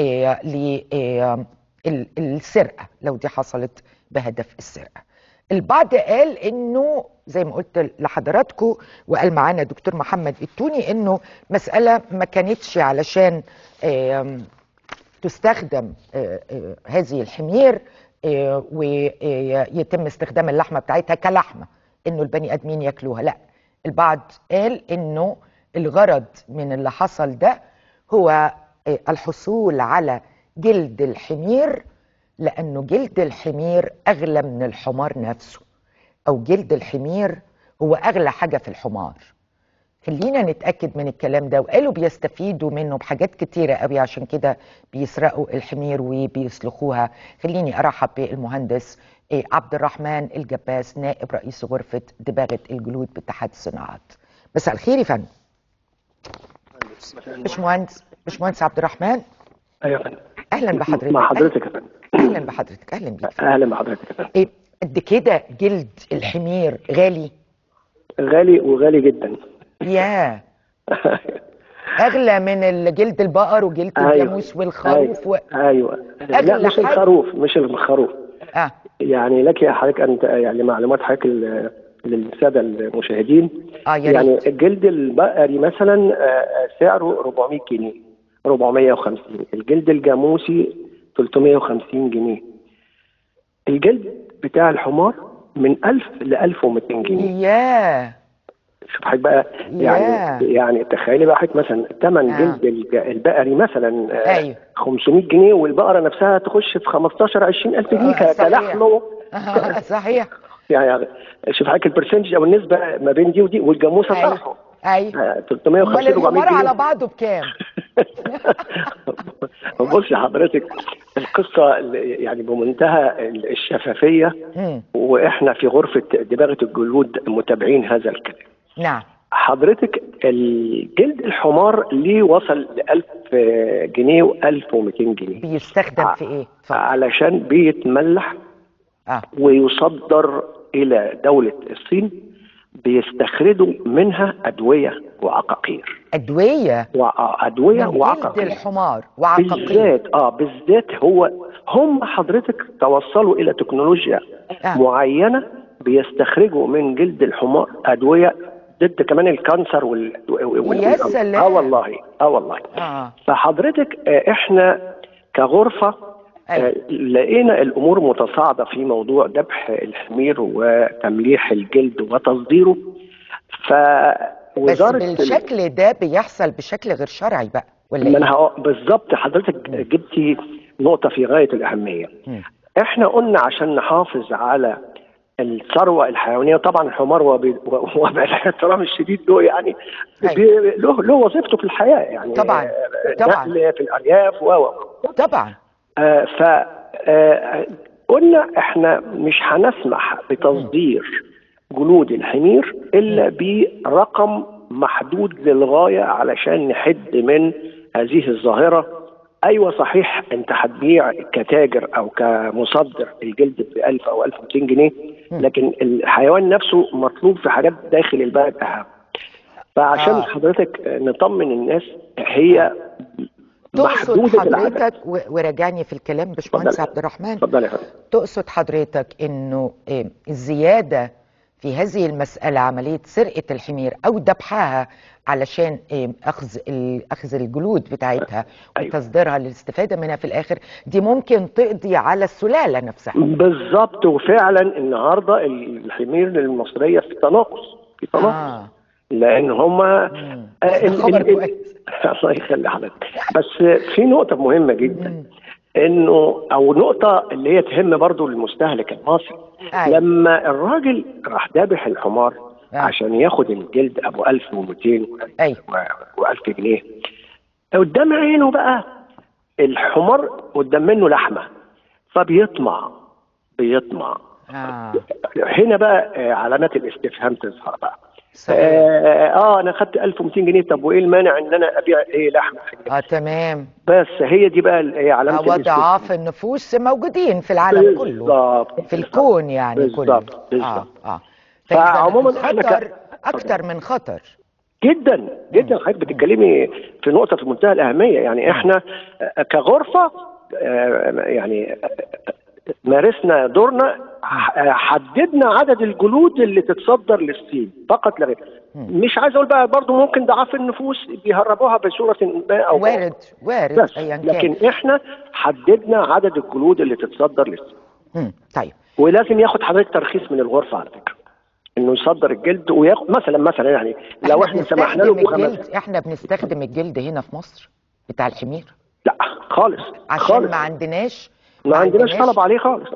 للسرقه لو دي حصلت بهدف السرقه البعض قال انه زي ما قلت لحضراتكم وقال معانا دكتور محمد التوني انه مساله ما كانتش علشان آم، تستخدم آه، آه، هذه الحمير آه، ويتم استخدام اللحمه بتاعتها كلحمه انه البني ادمين ياكلوها لا البعض قال انه الغرض من اللي حصل ده هو آه، الحصول على جلد الحمير لانه جلد الحمير اغلى من الحمار نفسه او جلد الحمير هو اغلى حاجه في الحمار خلينا نتاكد من الكلام ده وقالوا بيستفيدوا منه بحاجات كتيره قوي عشان كده بيسرقوا الحمير وبيسلخوها خليني ارحب بالمهندس إيه، عبد الرحمن الجباس نائب رئيس غرفه دباغه الجلود باتحاد الصناعات مساء الخير يا فندم باشمهندس باشمهندس عبد الرحمن ايوه يا فندم اهلا بحضرتك مع حضرتك يا فندم اهلا بحضرتك اهلا بيك اهلا بحضرتك يا فندم إيه قد كده جلد الحمير غالي غالي وغالي جدا ياه اغلى من ال- جلد البقر وجلد أيوة. الجاموس والخروف و... ايوه لا أغلى مش حاجة. الخروف مش الخروف اه يعني لك يا حضرتك انت يعني معلومات حضرتك ال- للساده المشاهدين اه يا يعني ريت الجلد البقري مثلا آه، سعره 400 جنيه 450 الجلد الجاموسي 350 جنيه الجلد بتاع الحمار من 1000 ل 1200 جنيه ياه شوف حضرتك بقى يعني ياه. يعني تخيلي بقى حضرتك مثلا ثمن آه. جلد الج- البقري مثلا آه، أيوه. 500 جنيه والبقره نفسها تخش في 15 20000 جنيه آه، صحيح. كلحم و- آه، صحيح يعني شوف حضرتك البرسنتج او النسبه ما بين دي ودي والجاموسه ايوه صراحه ايوه آه، امال 350 400 الحمار على جنيه بعضه بكام بص حضرتك القصه اللي- يعني بمنتهى الشفافيه مم. واحنا في غرفه دباغه الجلود متابعين هذا الكلام نعم حضرتك الجلد الحمار ليه وصل ل 1000 جنيه و1200 جنيه بيستخدم في ايه اتفضل علشان بيتملح اه ويصدر الى دوله الصين بيستخرجوا منها ادويه وعقاقير ادويه وادويه من جلد وعقاقير الحمار وعقاقير بالذات اه بالذات هو هم حضرتك توصلوا الى تكنولوجيا آه. معينه بيستخرجوا من جلد الحمار ادويه ضد كمان الكانسر وال, وال... يا سلام. اه والله اه والله اه فحضرتك آه، احنا كغرفه أيوة. آه، لقينا الامور متصاعده في موضوع ذبح الحمير وتمليح الجلد وتصديره بس فوزاره ال- بالشكل ده بيحصل بشكل غير شرعي بقى ولا ما ايه انا هق- بالظبط حضرتك جبتي نقطه في غايه الاهميه مم. احنا قلنا عشان نحافظ على الثروه الحيوانيه طبعا الحمار وب- وبالاحترام الشديد له يعني بي- له له وظيفته في الحياه يعني طبعاً، آه، طبعاً. نقل في الارياف و و طبعا آه، ف آه، قلنا احنا مش هنسمح بتصدير جلود الحمير الا برقم محدود للغايه علشان نحد من هذه الظاهره ايوه صحيح انت هتبيع كتاجر او كمصدر الجلد ب 1000 او 1200 جنيه لكن الحيوان نفسه مطلوب في حاجات داخل البلد اهم فعشان آه. آه. حضرتك نطمن الناس هي تقصد محدوده العدد حضرتك و- وراجعني في الكلام باشمهندس اتفضل. عبد الرحمن اتفضل يا فندم تقصد حضرتك انه إيه، الزياده في هذه المساله عمليه سرقه الحمير او ذبحها علشان إيه، اخذ ال- اخذ الجلود بتاعتها أيوة. وتصديرها للاستفاده منها في الاخر دي ممكن تقضي على السلاله نفسها بالظبط وفعلا النهارده الحمير المصريه في تناقص في تناقص اه لان هم مم. ده خبر كويس. الله يخلي حضرتك بس في نقطه مهمه جدا انه او نقطه اللي هي تهم برضو المستهلك المصري أيوة. لما الراجل راح ذابح الحمار آه. عشان ياخد الجلد ابو 1200 أيوة. و1000 جنيه قدام عينه بقى الحمار قدام منه لحمه فبيطمع بيطمع اه هنا بقى آه، علامات الاستفهام تظهر بقى صحيح. آه, اه انا خدت 1200 جنيه طب وايه المانع ان انا ابيع ايه لحمه اه تمام بس هي دي بقى ال- هي علامه وضعاف النفوس موجودين في العالم كله بالظبط في الكون يعني كله بالظبط اه بالظبط اه فإذا فعموماً إحنا ك- خطر اكتر من خطر جدا جدا حضرتك بتتكلمي في نقطه في منتهى الاهميه يعني احنا آه، كغرفه آه، يعني آه، مارسنا دورنا ح- آه، حددنا عدد الجلود اللي تتصدر للصين فقط لا غير مش عايز اقول بقى برضو ممكن ضعاف النفوس بيهربوها بصوره ما او وارد وارد بس ايا كان لكن احنا حددنا عدد الجلود اللي تتصدر للصين مم. طيب ولازم ياخد حضرتك ترخيص من الغرفه على فكره انه يصدر الجلد وياخد مثلا مثلا يعني لو احنا سمحنا له بنستخدم بخمس الجلد احنا بنستخدم الجلد هنا في مصر بتاع الحمير لا خالص عشان خالص ما عندناش ما عندناش طلب عليه خالص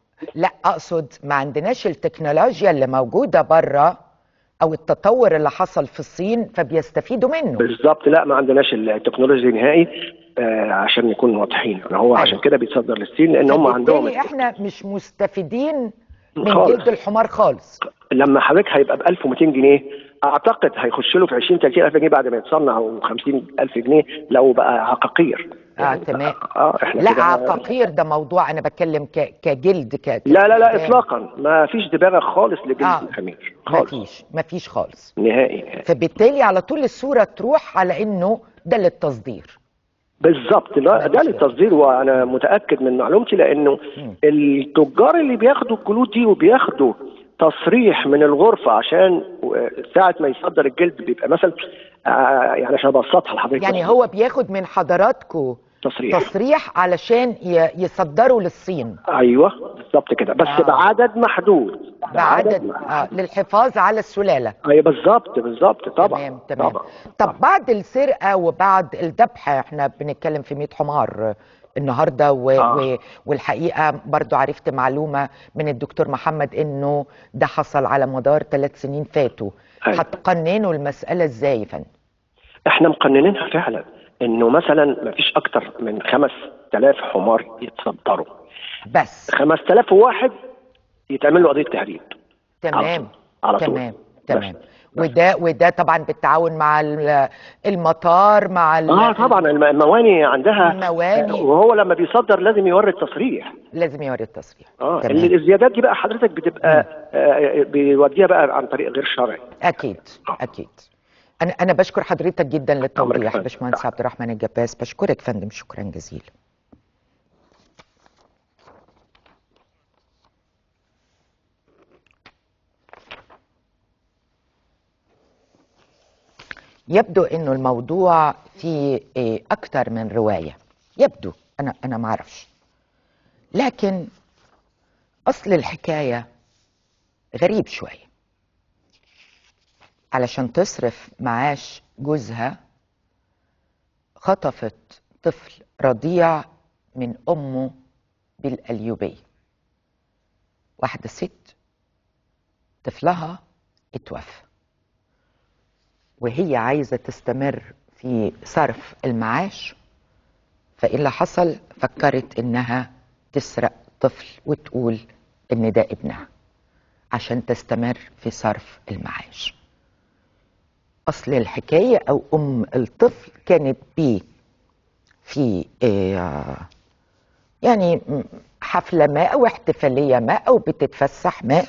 لا اقصد ما عندناش التكنولوجيا اللي موجوده بره او التطور اللي حصل في الصين فبيستفيدوا منه بالظبط لا ما عندناش التكنولوجيا نهائي آه عشان نكون واضحين يعني هو أيوة. عشان كده بيتصدر للصين لان هم عندهم فبالتالي احنا مش مستفيدين من خالص. جلد الحمار خالص لما حضرتك هيبقى ب 1200 جنيه اعتقد هيخش له في 20 30 الف جنيه بعد ما يتصنع او 50 الف جنيه لو بقى عقاقير اه تمام اه احنا لا كده- عقاقير ده موضوع انا بتكلم ك... كجلد ك... لا لا لا كجلد. اطلاقا ما فيش دباغه خالص لجلد آه. الحمير ما خالص فيش ما فيش خالص نهائي نهائي. فبالتالي على طول الصوره تروح على انه ده للتصدير بالظبط لا ده للتصدير وانا متاكد من معلومتي لانه التجار اللي بياخدوا الجلود دي وبياخدوا تصريح من الغرفه عشان ساعه ما يصدر الجلد بيبقى مثلا آه يعني عشان ابسطها لحضرتك يعني بس. هو بياخد من حضراتكم تصريح تصريح علشان ي... يصدروا للصين ايوه بالظبط كده بس آه. بعدد محدود بعدد محدود. آه للحفاظ على السلاله ايوه بالظبط بالظبط طبعا تمام تمام طبعا. طب بعد السرقه وبعد الذبح احنا بنتكلم في 100 حمار النهارده و... آه. و... والحقيقه برضو عرفت معلومه من الدكتور محمد انه ده حصل على مدار ثلاث سنين فاتوا أيوة. هتقننوا المساله ازاي يا فندم؟ احنا مقننينها فعلا انه مثلا ما فيش اكتر من 5000 حمار يتصدروا بس 5000 واحد يتعمل له قضيه تهريب تمام على طول. تمام بس. تمام وده وده طبعا بالتعاون مع ال- المطار مع ال- اه طبعا الم- المواني عندها المواني. وهو لما بيصدر لازم يوري التصريح لازم يوري التصريح اه تمام. اللي الزيادات دي بقى حضرتك بتبقى آه بيوديها بقى عن طريق غير شرعي اكيد اكيد انا انا بشكر حضرتك جدا أمرك للتوضيح فندم. باشمهندس عبد الرحمن الجباس بشكرك فندم شكرا جزيلا يبدو انه الموضوع فيه إيه، اكتر من روايه يبدو انا انا ما اعرفش لكن اصل الحكايه غريب شويه علشان تصرف معاش جوزها خطفت طفل رضيع من امه بالقليوبيه واحده ست طفلها اتوفى وهي عايزه تستمر في صرف المعاش فايه اللي حصل فكرت انها تسرق الطفل وتقول ان ده ابنها عشان تستمر في صرف المعاش اصل الحكايه او ام الطفل كانت بيه في آه، يعني م- حفله ما او احتفاليه ما او بتتفسح ما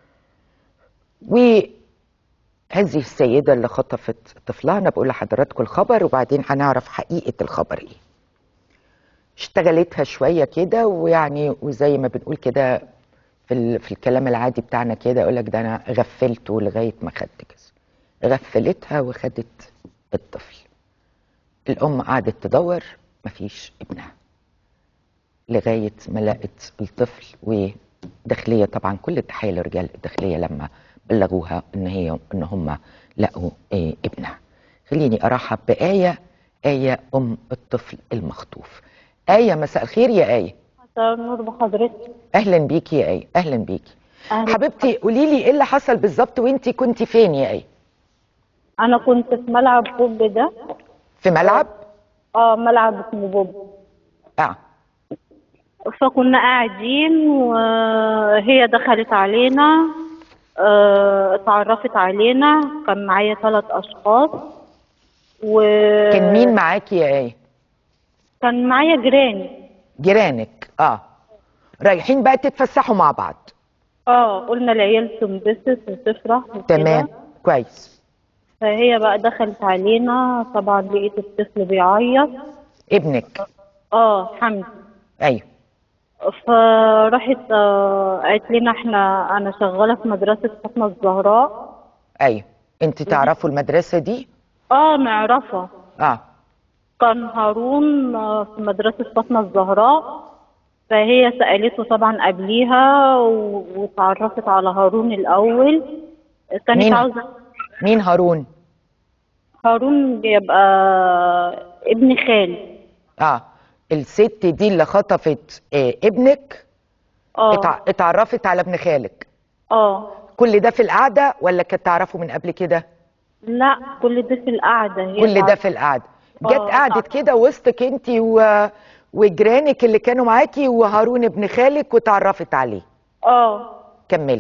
وهذه السيده اللي خطفت طفلها انا بقول لحضراتكم الخبر وبعدين هنعرف حقيقه الخبر ايه اشتغلتها شويه كده ويعني وزي ما بنقول كده في ال... في الكلام العادي بتاعنا كده يقول لك ده انا غفلته لغايه ما خدت كذا غفلتها وخدت الطفل الام قعدت تدور مفيش ابنها لغايه ما لقت الطفل وداخليه طبعا كل التحيه لرجال الداخليه لما بلغوها ان هي ان هم لقوا إيه ابنها خليني ارحب بايه ايه ام الطفل المخطوف ايه مساء الخير يا ايه مساء النور بحضرتك اهلا بيكي يا ايه اهلا بيكي أهلا. حبيبتي قولي لي ايه اللي حصل بالظبط وانتي كنتي فين يا ايه انا كنت في ملعب بوب ده في ملعب اه ملعب اسمه بوب اه فكنا قاعدين وهي دخلت علينا آه، اتعرفت علينا كان معايا ثلاث اشخاص و كان مين معاكي يا ايه كان معايا جيراني جيرانك اه رايحين بقى تتفسحوا مع بعض اه قلنا العيال تنبسط وتفرح وكده. تمام كويس فهي بقى دخلت علينا طبعا لقيت الطفل بيعيط ابنك اه حمدي ايوه فراحت آه، قالت لنا احنا انا شغاله في مدرسه فاطمه الزهراء ايوه انت تعرفوا المدرسه دي اه نعرفها اه كان هارون آه، في مدرسه فاطمه الزهراء فهي سالته طبعا قبليها و- واتعرفت على هارون الاول كانت مين؟ عاوزه مين هارون هارون بيبقى ابن خالي اه الست دي اللي خطفت آه ابنك اه اتع... اتعرفت على ابن خالك اه كل ده في القعده ولا كانت تعرفه من قبل كده لا كل ده في القعده هي كل ده اتعرفت- في القعده جت آه، قعدت كده وسطك انت و... وجيرانك اللي كانوا معاكي وهارون ابن خالك وتعرفت عليه اه كملي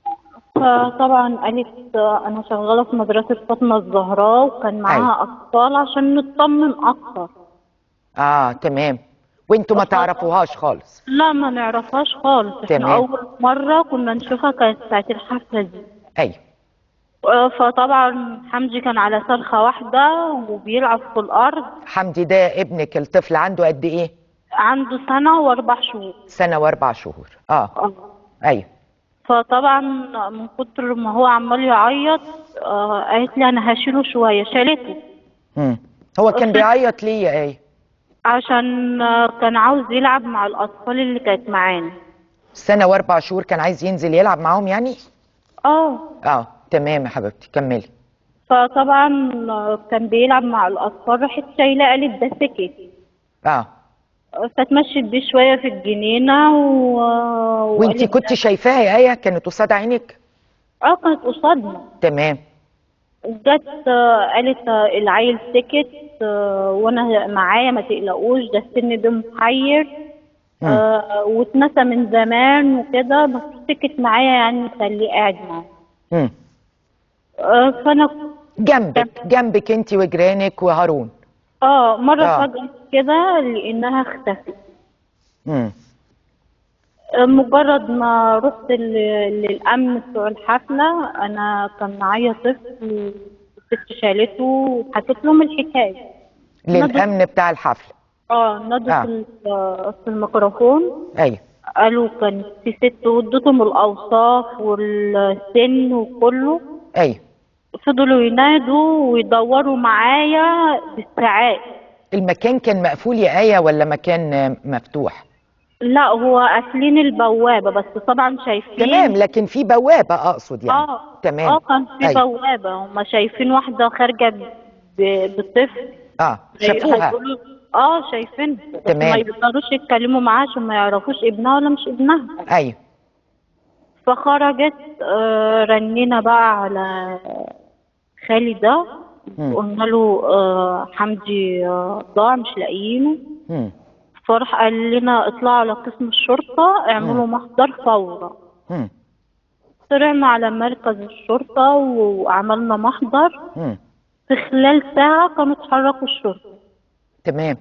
فطبعا قالت انا شغاله في مدرسه فاطمه الزهراء وكان معاها اطفال عشان نطمن اكتر اه تمام وانتوا ما تعرفوهاش خالص لا ما نعرفهاش خالص احنا تمام. اول مره كنا نشوفها كانت ساعه الحفله دي ايوه آه، فطبعا حمدي كان على صرخه واحده وبيلعب في الارض حمدي ده ابنك الطفل عنده قد ايه عنده سنه واربع شهور سنه واربع شهور اه آه. ايوه فطبعا من كتر ما هو عمال يعيط آه، قالت لي انا هشيله شويه شالته مم. هو كان بيعيط ليه يا ايه عشان آه، كان عاوز يلعب مع الاطفال اللي كانت معانا سنه واربع شهور كان عايز ينزل يلعب معاهم يعني اه اه تمام يا حبيبتي كملي فطبعا كان بيلعب مع الأطفال راحت شايلة قالت ده سكت اه فتمشت بيه شوية في الجنينة و... وانت وقالت- كنت شايفاها يا ايه كانت قصاد عينك اه كانت قصادنا تمام جت آه، قالت آه، العيل سكت آه، وانا معايا ما تقلقوش ده السن ده محير مم. آه، واتنسى من زمان وكده بس سكت معايا يعني خليه قاعد معايا مم. آه، فانا جنبك جنبك انت وجيرانك وهارون اه مرة آه. فجأة كده لأنها اختفت مم. مجرد ما رحت ل- للأمن بتوع الحفلة أنا كان معايا طفل الست شالته وحكيت لهم الحكاية للامن بتاع الحفله اه نادوا آه. في ال- في الميكروفون ايوه قالوا كان في ست وادتهم الأوصاف والسن وكله ايوه فضلوا ينادوا ويدوروا معايا بالساعات المكان كان مقفول يا ايه ولا مكان آه، مفتوح لا هو قافلين البوابة بس طبعا شايفين تمام لكن في بوابه اقصد يعني اه تمام اه كان في أيوة. بوابة هما شايفين واحدة خارجة ب- بطفل اه شافوها هيقولوا- اه شايفين بس تمام. ما يقدروش يتكلموا معاها عشان ما يعرفوش ابنها ولا مش ابنها ايوه فخرجت آه رنينا بقى على خالي ده مم. قلنا له آه حمدي آه ضاع مش لاقيينه مم. فراح قال لنا اطلعوا على قسم الشرطة اعملوا محضر فورا مم. طلعنا على مركز الشرطة وعملنا محضر مم. في خلال ساعة كانوا اتحركوا الشرطة تمام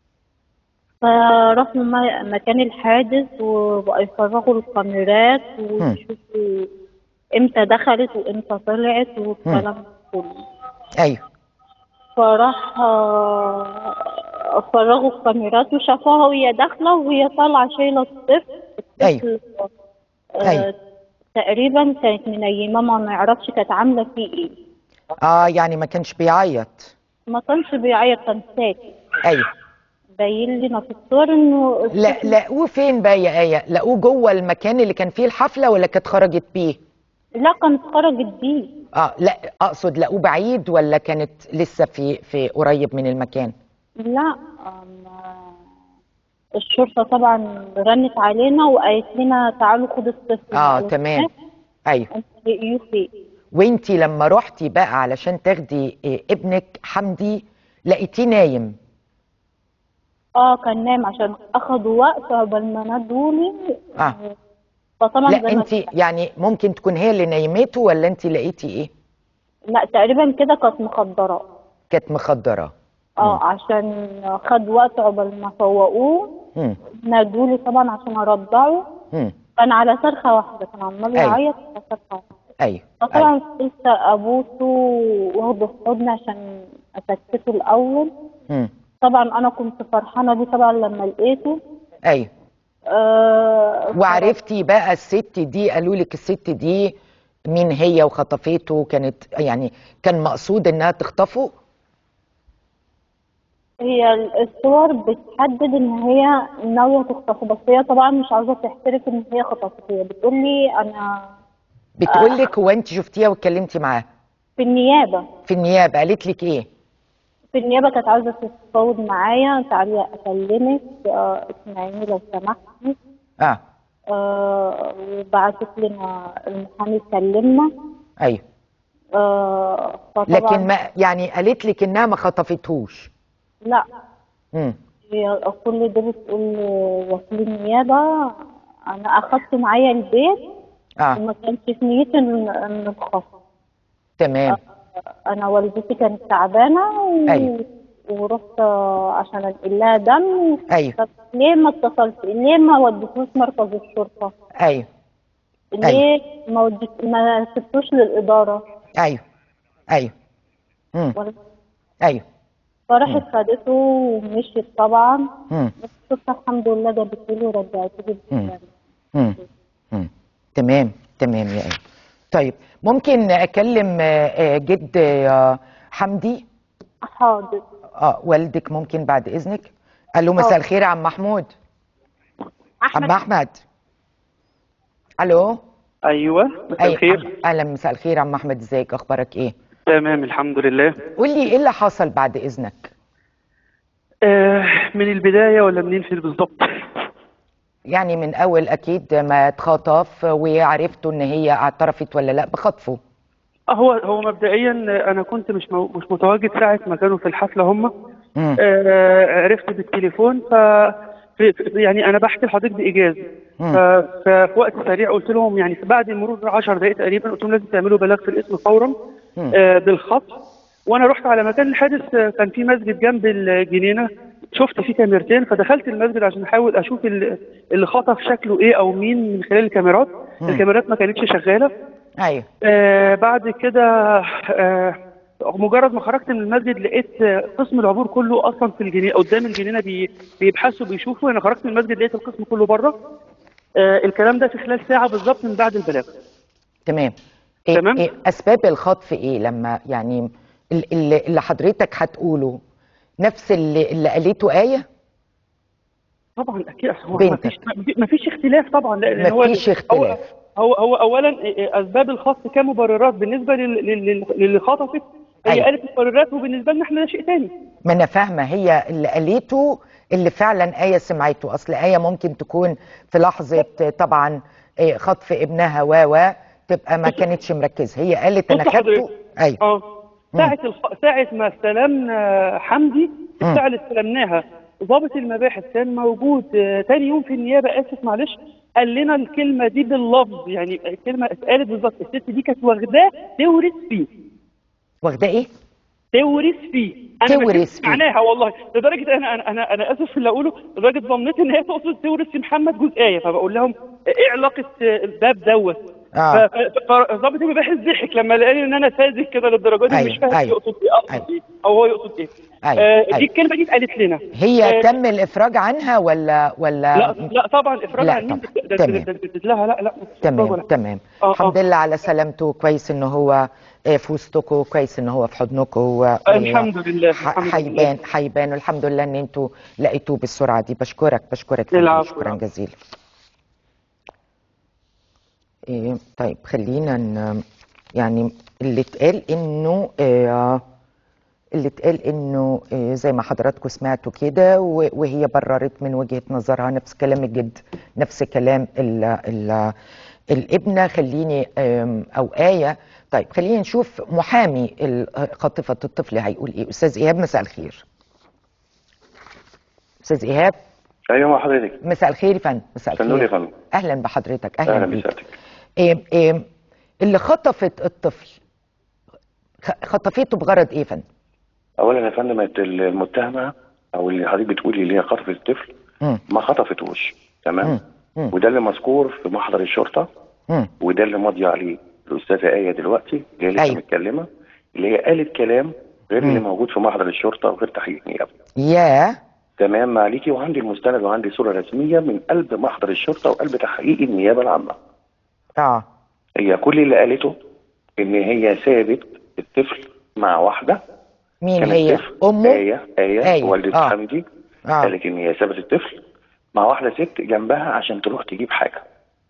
فراحوا م- مكان الحادث وبقوا يفرغوا الكاميرات ويشوفوا امتى دخلت وامتى طلعت والكلام ده كله ايوه فراح آه، فرغوا الكاميرات وشافوها وهي داخلة وهي طالعة شايلة الطفل الطفل آه، أيوة. تقريبا كانت منيمة ما نعرفش كانت عاملة فيه ايه اه يعني ما كانش بيعيط ما كانش بيعيط كان ساكت ايوه باين لنا في الصور انه لا الطفل- لقوه فين بقى يا ايه لقوه جوه المكان اللي كان فيه الحفله ولا كانت خرجت بيه لا كانت خرجت بيه اه لا اقصد لقوه بعيد ولا كانت لسه في في قريب من المكان لا أم- الشرطة طبعا رنت علينا وقالت لنا تعالوا خدوا الطفل اه تمام ايوه انت لقيوه فين وانتي لما رحتي بقى علشان تاخدي إيه ابنك حمدي لقيتيه نايم اه كان نايم عشان اخدوا وقت قبل ما نادولي اه فطبعا لا زي ما- انتي يعني ممكن تكون هي اللي نيمته ولا انتي لقيتي ايه لا تقريبا كده كانت مخدرات كانت مخدره اه عشان خد وقت قبل ما فوقوه مم. نادولي طبعا عشان ارضعه مم. كان على صرخة واحدة كان عمال أيوة. يعيط على صرخة واحدة ايوه أيوة. فطبعا قلت ابوسه واخده في حضني عشان اسكته الاول مم. طبعا انا كنت فرحانه بيه طبعا لما لقيته ايوه آه وعرفتي بقى الست دي قالوا لك الست دي مين هي وخطفته كانت يعني كان مقصود انها تخطفه هي الصور بتحدد ان هي ناويه تخطفه بس هي طبعا مش عاوزه تحترف ان هي خطفته هي بتقول لي انا بتقول لك هو انت شفتيها واتكلمتي معاها في النيابه في النيابه قالت لك ايه في النيابه كانت عاوزه تتفاوض معايا تعالي اكلمك آه اسمعيني لو سمحتي اه آه وبعتت لنا المحامي كلمنا ايوه آه فطبعا لكن ما يعني قالت لك انها ما خطفتهوش لا امم هي كل ده بتقول وكيل النيابة أنا أخدت معايا البيت اه وما كانش في نيتي إن إن الخطف تمام أنا والدتي كانت تعبانة و... أيوة. ورحت عشان أنقل لها دم ايوه طب ليه ما اتصلت ليه ما وديتوش مركز الشرطة ايوه ليه ما وديت ما سبتوش للإدارة ايوه ايوه امم ولا- ايوه فراحت خدته ومشيت طبعا امم بس الشرطة الحمد لله جابت لي ورجعت لي مم. بالسلامة. مم. مم. تمام تمام يا ايه طيب ممكن اكلم آه، آه، جد آه، حمدي حاضر اه والدك ممكن بعد اذنك الو مساء الخير يا عم محمود عم احمد الو ايوه مساء أي الخير عم- اهلا مساء الخير يا عم احمد ازيك اخبارك ايه تمام الحمد لله قول لي ايه اللي حصل بعد اذنك آه من البدايه ولا منين في بالظبط يعني من اول اكيد ما اتخطف وعرفتوا ان هي اعترفت ولا لا بخطفه آه، هو هو مبدئيا انا كنت مش مو مش متواجد ساعه ما كانوا في الحفله هم مم. آه عرفت بالتليفون ف في في- يعني انا بحكي لحضرتك بايجاز مم. ف- ففي وقت سريع قلت لهم يعني بعد مرور 10 دقائق تقريبا قلت لهم لازم تعملوا بلاغ في الاسم فورا مم. آه بالخطف وانا رحت على مكان الحادث آه، كان في مسجد جنب الجنينه شفت فيه كاميرتين فدخلت المسجد عشان احاول اشوف ال- اللي خطف شكله ايه او مين من خلال الكاميرات مم. الكاميرات ما كانتش شغاله ايوه آه بعد كده آه مجرد ما خرجت من المسجد لقيت آه، قسم العبور كله اصلا في الجنينه قدام الجنينه بي بيبحثوا بيشوفوا انا خرجت من المسجد لقيت القسم كله بره آه الكلام ده في خلال ساعه بالظبط من بعد البلاغ تمام إيه تمام. إيه اسباب الخطف ايه لما يعني ال- اللي, اللي حضرتك هتقوله نفس اللي, اللي قالته ايه طبعا اكيد هو ما بنتك. فيش ما فيش اختلاف طبعا لان هو مفيش اختلاف. هو هو, هو اولا آه، اسباب الخطف كمبررات بالنسبه لل- لل- للي خطفت هي أيوة. قالت مبررات وبالنسبه لنا احنا ده شيء ثاني ما انا فاهمه هي اللي قالته اللي فعلا ايه سمعته اصل ايه ممكن تكون في لحظه طبعا إيه، خطف ابنها و و تبقى ما كانتش مركزه هي قالت انا بص خدته حضرتك. ايوه اه ساعة الخ... ساعة ما استلمنا حمدي مم. الساعة اللي استلمناها ضابط المباحث كان موجود آه، تاني يوم في النيابه اسف معلش قال لنا الكلمه دي باللفظ يعني الكلمه اتقالت بالظبط الست دي كانت واخداه تورث فيه واخده ايه؟ تورث فيه انا تورث ما فيه. معناها والله لدرجه انا انا انا, أنا اسف في اللي اقوله لدرجه ظنيت ان هي تقصد تورث في محمد جزئيه فبقول لهم ايه علاقه آه، الباب دوت اه ف- ف- فضابط المباحث ضحك لما لقاني ان انا ساذج كده للدرجه دي أيوة، مش فاهم أيوة. يقصد ايه اقصد ايه او هو يقصد ايه أيوة، آه أيوة. دي الكلمه دي اتقالت لنا هي آه، تم الافراج عنها ولا ولا لا لا طبعا افراج لا عن مين طبعا. ده- ده- تمام. ده- ده- ده- لها لا لا مش إفراج تمام ولا- تمام آه، الحمد آه. لله على سلامته كويس ان هو آه، في وسطكم كويس ان هو في حضنكم و- الحمد لله ح- الحمد لله هيبان هيبان والحمد لله ان انتوا لقيتوه بالسرعه دي بشكرك بشكرك فندم، العفو، شكرا العفو. جزيلا إيه طيب خلينا ن- يعني اللي اتقال انه آه، اللي اتقال انه آه، زي ما حضراتكم سمعتوا كده و- وهي بررت من وجهة نظرها نفس كلام الجد نفس كلام ال ال الابنة خليني آم، او آية طيب خلينا نشوف محامي ال- خاطفة الطفل هيقول ايه استاذ ايهاب مساء الخير استاذ ايهاب ايوه حضرتك مساء الخير يا فندم مساء سنوني يا الخير فندم اهلا بحضرتك اهلا, اهلا بيك بسيادتك إيه إيه اللي خطفت الطفل خ- خطفته بغرض ايه يا فندم اولا يا فندم المتهمه او اللي حضرتك بتقولي اللي هي خطفت الطفل مم. ما خطفتوش تمام مم. مم. وده اللي مذكور في محضر الشرطه مم. وده اللي ماضيه عليه الاستاذه ايه دلوقتي اللي هي لسه أيوة. متكلمه اللي هي قالت كلام غير اللي مم. موجود في محضر الشرطه وغير تحقيق نيابه يا تمام معليكي وعندي المستند وعندي صوره رسميه من قلب محضر الشرطه وقلب تحقيق النيابه العامه اه هي كل اللي قالته ان هي سابت الطفل مع واحده مين كانت هي طفل امه آية آية أيوة. والدة آه. حمدي اه قالت إن هي سابت الطفل مع واحدة ست جنبها عشان تروح تجيب حاجة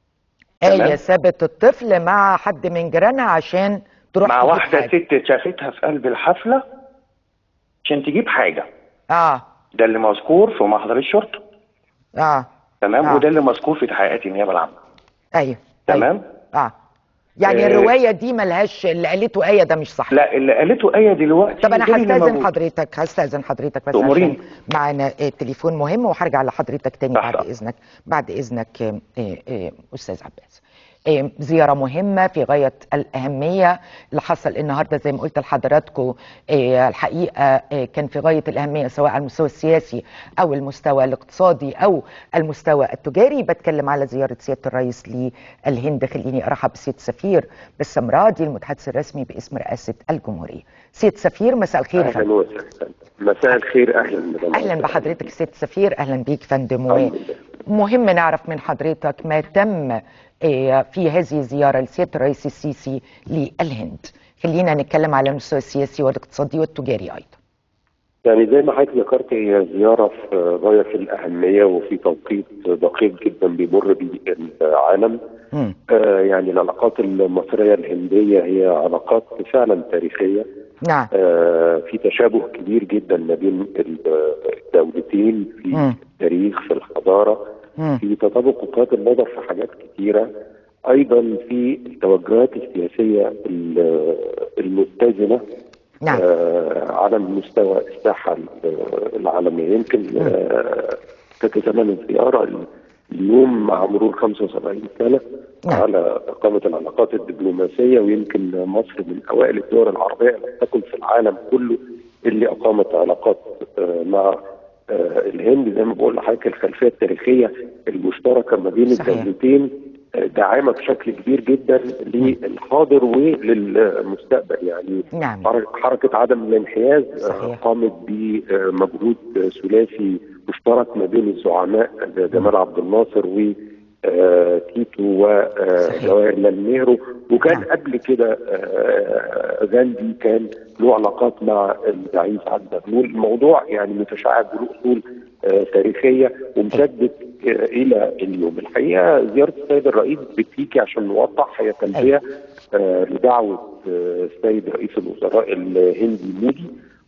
ايه تمام. سابت الطفل مع حد من جيرانها عشان تروح مع تجيب واحدة حاجة. ست شافتها في قلب الحفلة عشان تجيب حاجة اه ده اللي مذكور في محضر الشرطة اه تمام آه. وده اللي مذكور في تحقيقات النيابة العامة ايوه تمام اه يعني آه. الروايه دي ملهاش اللي قالته ايه ده مش صح لا اللي قالته آية دلوقتي طب انا غير اللي هستاذن موجود. حضرتك هستاذن حضرتك بس تأمريني. عشان معانا آه، تليفون مهم وهرجع لحضرتك تاني تحت بعد أمرك. اذنك بعد اذنك آه، آه، آه، استاذ عباس آه، زيارة مهمة في غاية الأهمية اللي حصل النهاردة زي ما قلت لحضراتكم آه، الحقيقة آه، كان في غاية الأهمية سواء على المستوى السياسي أو المستوى الاقتصادي أو المستوى التجاري بتكلم على زيارة سيادة الرئيس للهند خليني أرحب بسيادة السفير بسام راضي المتحدث الرسمي باسم رئاسة الجمهورية سيادة السفير مساء الخير يا فندم. اهلا وسهلا مساء الخير اهلا مدام اهلا عبد بحضرتك سيد سفير اهلا بيك فندم الحمد لله. ومهم نعرف من حضرتك ما تم آه، في هذه الزياره لسياده الرئيس السيسي للهند خلينا نتكلم على المستوى السياسي والاقتصادي والتجاري ايضا يعني زي ما حضرتك ذكرت هي زياره في غايه في الاهميه وفي توقيت دقيق جدا بيمر به العالم مم. آه يعني العلاقات المصريه الهنديه هي علاقات فعلا تاريخيه نعم آه في تشابه كبير جدا ما بين الدولتين في مم. التاريخ في الحضاره مم. في تطابق وجهات النظر في حاجات كتيرة أيضا في التوجهات السياسية ال- المتزنة نعم آه على مستوى الساحة ال- العالمية يمكن آه تتزامن الزيارة ال- اليوم مع مرور 75 سنة نعم. على إقامة العلاقات الدبلوماسية ويمكن مصر من أوائل الدول العربية لم تكن في العالم كله اللي أقامت علاقات آه مع آه الهند زي ما بقول لحضرتك الخلفية التاريخية المشتركة ما بين صحيح. الدولتين آه، داعمة بشكل كبير جدا للحاضر وللمستقبل يعني نعم حر- حركة عدم الانحياز آه، صحيح. قامت بمجهود ثلاثي مشترك ما بين الزعماء آه، جمال عبد الناصر و آه، تيتو صحيح. وجواهرلال نهرو وكان نعم. قبل كده آه، غاندي كان له علاقات مع الرئيس عبد النور الموضوع يعني متشعب له اصول آه، تاريخيه ومشدد آه، الى اليوم الحقيقه زياره السيد الرئيس بتيجي عشان نوضح هي تلبيه آه، لدعوه آه، السيد رئيس الوزراء الهندي مودي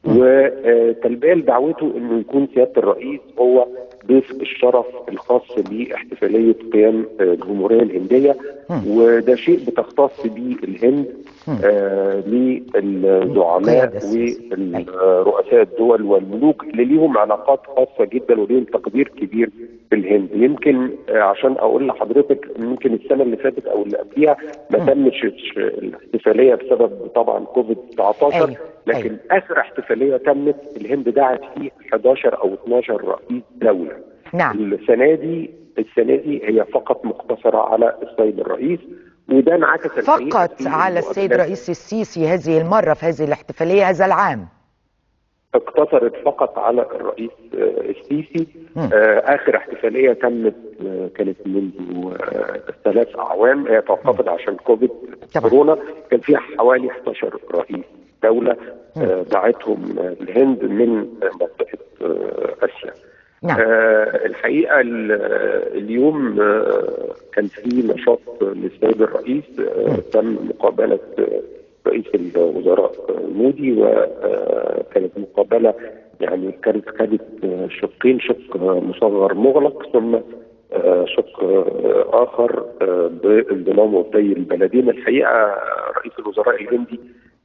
وتلبيه لدعوته انه يكون سياده الرئيس هو ضيف الشرف الخاص باحتفاليه قيام آه، الجمهوريه الهنديه مم. وده شيء بتختص به الهند آه للزعماء ورؤساء الدول والملوك اللي ليهم علاقات خاصه جدا وليهم تقدير كبير في الهند يمكن آه عشان اقول لحضرتك يمكن السنه اللي فاتت او اللي قبليها ما تمش الاحتفاليه بسبب طبعا كوفيد 19 أيوة. لكن أيوة. اخر احتفاليه تمت الهند دعت فيه 11 او 12 رئيس دوله نعم السنه دي السنه دي هي فقط مقتصره على السيد الرئيس وده انعكس فقط على السيد رئيس السيسي هذه المره في هذه الاحتفاليه هذا العام اقتصرت فقط على الرئيس السيسي آه اخر احتفاليه تمت آه كانت منذ آه ثلاث اعوام هي توقفت عشان كوفيد كورونا كان فيها حوالي 11 رئيس دوله آه دعتهم الهند من منطقه آه اسيا نعم. آه الحقيقه اليوم آه كان في نشاط للسيد الرئيس آه تم مقابله رئيس الوزراء مودي وكانت مقابله يعني كانت خدت شقين شق مصغر مغلق ثم شق اخر بانضمام وفدي البلدين الحقيقه رئيس الوزراء الهندي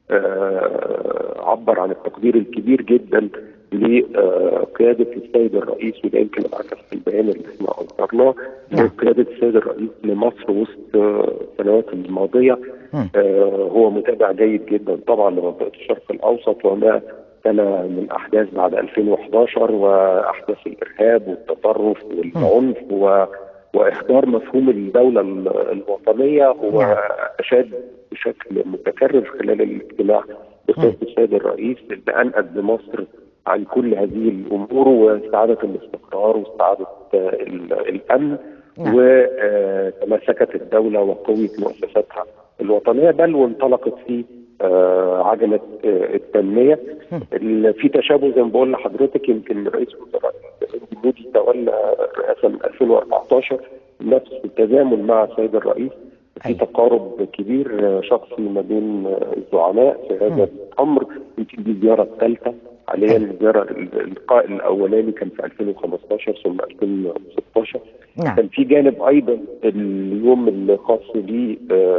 عبر عن التقدير الكبير جدا لقياده السيد الرئيس وده يمكن انعكس في البيان اللي احنا اصدرناه لقياده السيد الرئيس لمصر وسط السنوات الماضيه آه هو متابع جيد جدا طبعا لمنطقه الشرق الاوسط وما كان من احداث بعد 2011 واحداث الارهاب والتطرف والعنف و واحضار مفهوم الدوله الوطنيه هو نعم. اشاد بشكل متكرر خلال الاجتماع بصوت السيد الرئيس اللي انقذ بمصر عن كل هذه الامور واستعاده الاستقرار واستعاده الامن نعم. وتمسكت الدوله وقوت مؤسساتها الوطنيه بل وانطلقت في عجله التنميه في تشابه زي ما بقول لحضرتك يمكن رئيس الوزراء مودي تولى الرئاسه من 2014 نفس التزامن مع السيد الرئيس في تقارب كبير شخصي ما بين الزعماء في هذا الامر يمكن دي الزياره الثالثه حاليا الزياره اللقاء الاولاني كان في 2015 ثم 2016 نعم. كان في جانب ايضا اليوم الخاص ب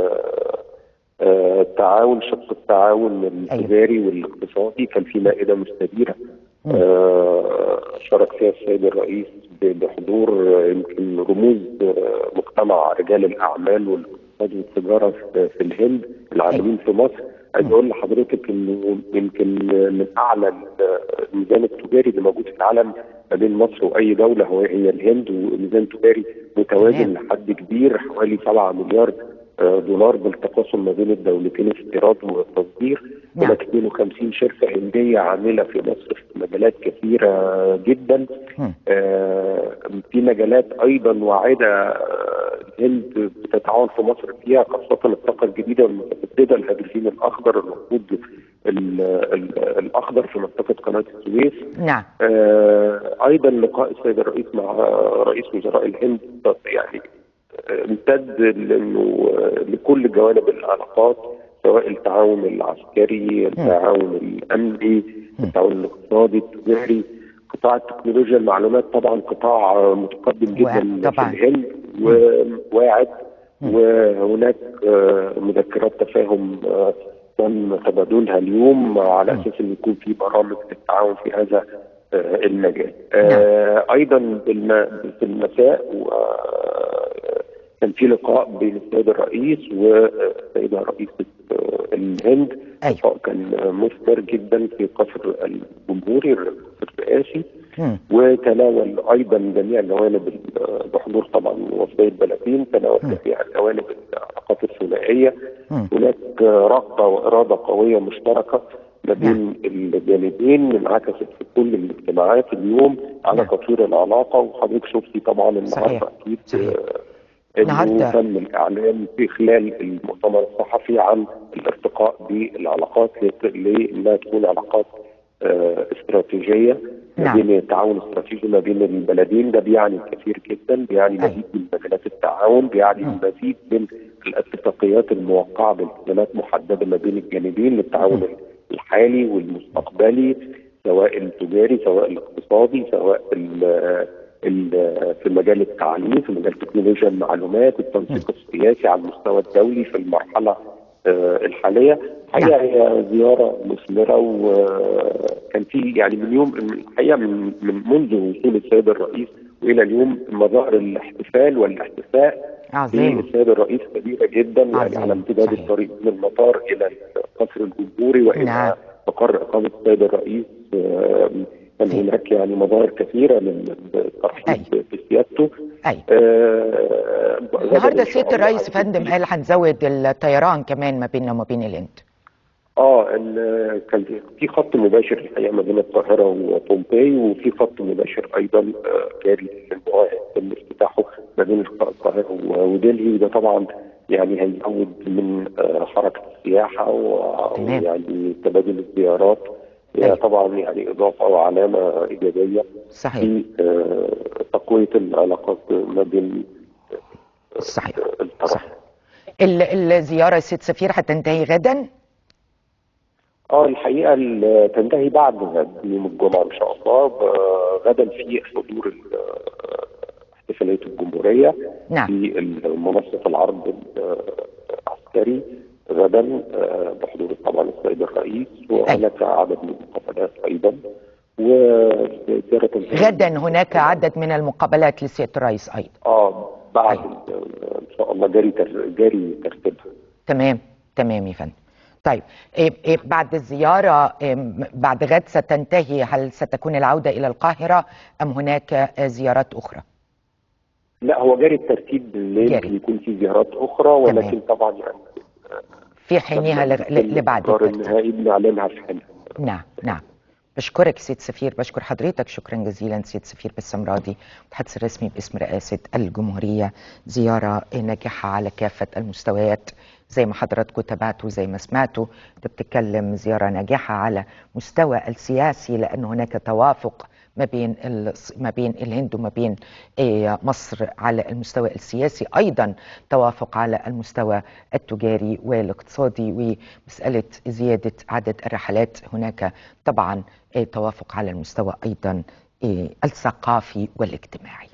التعاون شق التعاون التجاري أيوة. والاقتصادي كان في مائده مستديره آه شارك فيها السيد الرئيس بحضور يمكن رموز مجتمع رجال الاعمال والاقتصاد والتجاره في الهند العاملين في مصر عايز اقول لحضرتك انه يمكن من اعلى الميزان التجاري اللي موجود في العالم ما بين مصر واي دوله هو هي الهند وميزان تجاري متوازن لحد كبير حوالي 7 مليار دولار بالتقاسم ما بين الدولتين استيراد وتصدير هناك 52 شركه هنديه عامله في مصر في مجالات كثيره جدا آه في مجالات ايضا واعده الهند بتتعاون في مصر فيها خاصه الطاقه الجديده والمتجدده الهيدروجين الاخضر الوقود الاخضر في منطقه قناه السويس نعم آه ايضا لقاء السيد الرئيس مع رئيس وزراء الهند يعني امتد لانه لكل جوانب العلاقات سواء التعاون العسكري، التعاون الامني، التعاون الاقتصادي، التجاري، قطاع التكنولوجيا المعلومات طبعا قطاع متقدم جدا طبعا. في الهند وواعد وهناك مذكرات تفاهم تم تبادلها اليوم على اساس ان يكون في برامج للتعاون في هذا المجال. آه ايضا في المساء كان في لقاء بين السيد الرئيس والسيده رئيسه الهند أيوة. لقاء كان مثمر جدا في قصر الجمهوري القصر الرئاسي وتناول ايضا جميع جوانب بحضور طبعا وفدي البلدين تناول جميع جوانب العلاقات الثنائيه هناك رغبه واراده قويه مشتركه ما بين الجانبين انعكست في كل الاجتماعات اليوم على تطوير العلاقه وحضرتك شفتي طبعا النهارده اكيد انه تم الاعلان في خلال المؤتمر الصحفي عن الارتقاء بالعلاقات لانها تكون علاقات اه استراتيجيه ما بين التعاون الاستراتيجي ما بين البلدين ده بيعني الكثير جدا بيعني مزيد من مجالات التعاون بيعني مزيد من الاتفاقيات الموقعه بالتزامات محدده ما بين الجانبين للتعاون الحالي والمستقبلي سواء التجاري سواء الاقتصادي سواء في مجال التعليم في مجال تكنولوجيا المعلومات التنسيق السياسي على المستوى الدولي في المرحله آه، الحاليه الحقيقه هي زياره مثمره وكان في يعني من يوم الحقيقه من من منذ وصول السيد الرئيس والى اليوم مظاهر الاحتفال والاحتفاء عظيم بالسيد الرئيس كبيره جدا يعني عظيم. على امتداد صحيح. الطريق من المطار الى القصر الجمهوري والى نعم. مقر اقامه السيد الرئيس آه، كان هناك يعني مظاهر كثيره للترحيب بسيادته أي. آه، غدا النهارده إن شاء سياده الله الرئيس فندم قال هنزود الطيران كمان ما بيننا وما بين الهند اه ال- كان في خط مباشر الحقيقه ما بين القاهره وبومباي وفي خط مباشر ايضا آه، جاري للمواعيد تم افتتاحه ما بين الق- القاهره و- ودلهي وده طبعا يعني هيزود من آه، حركه السياحه و- تمام. ويعني تبادل الزيارات هي طبعا يعني اضافه وعلامه ايجابيه صحيح في آه، تقويه العلاقات ما بين صحيح الطرفين ال- الزياره يا سيد سفير هتنتهي غدا اه الحقيقه ال- تنتهي بعد غد يوم الجمعه ان شاء الله ب- غدا في حضور ال- احتفاليه الجمهوريه نعم. في منصه العرض العسكري غدا آه، بحضور طبعا السيد الرئيس وهناك عدد من المقابلات ايضا وزياره غدا هناك عدد من المقابلات لسياده الرئيس ايضا اه بعد ال- ان شاء الله جاري تر- جاري ترتيبها تمام تمام يا فندم طيب إيه إيه بعد الزيارة إيه م- بعد غد ستنتهي هل ستكون العودة إلى القاهرة أم هناك آه، زيارات أخرى؟ لا هو جاري الترتيب بالليل جاري. بيكون في زيارات اخرى ولكن طبعا يعني في حينها لغ- ل- لبعد القرار الترتيب النهائي بنعلنها في حينها نعم نعم بشكرك سيد سفير بشكر حضرتك شكرا جزيلا سيد سفير بسام راضي المتحدث الرسمي باسم رئاسة الجمهورية زيارة ناجحة على كافة المستويات زي ما حضراتكم تابعتوا زي ما سمعتوا انت بتتكلم زيارة ناجحة على مستوى السياسي لأن هناك توافق ما بين الص- ما بين الهند وما بين آه، مصر على المستوى السياسي ايضا توافق على المستوى التجاري والاقتصادي ومساله زياده عدد الرحلات هناك طبعا آه، توافق على المستوى ايضا آه، الثقافي والاجتماعي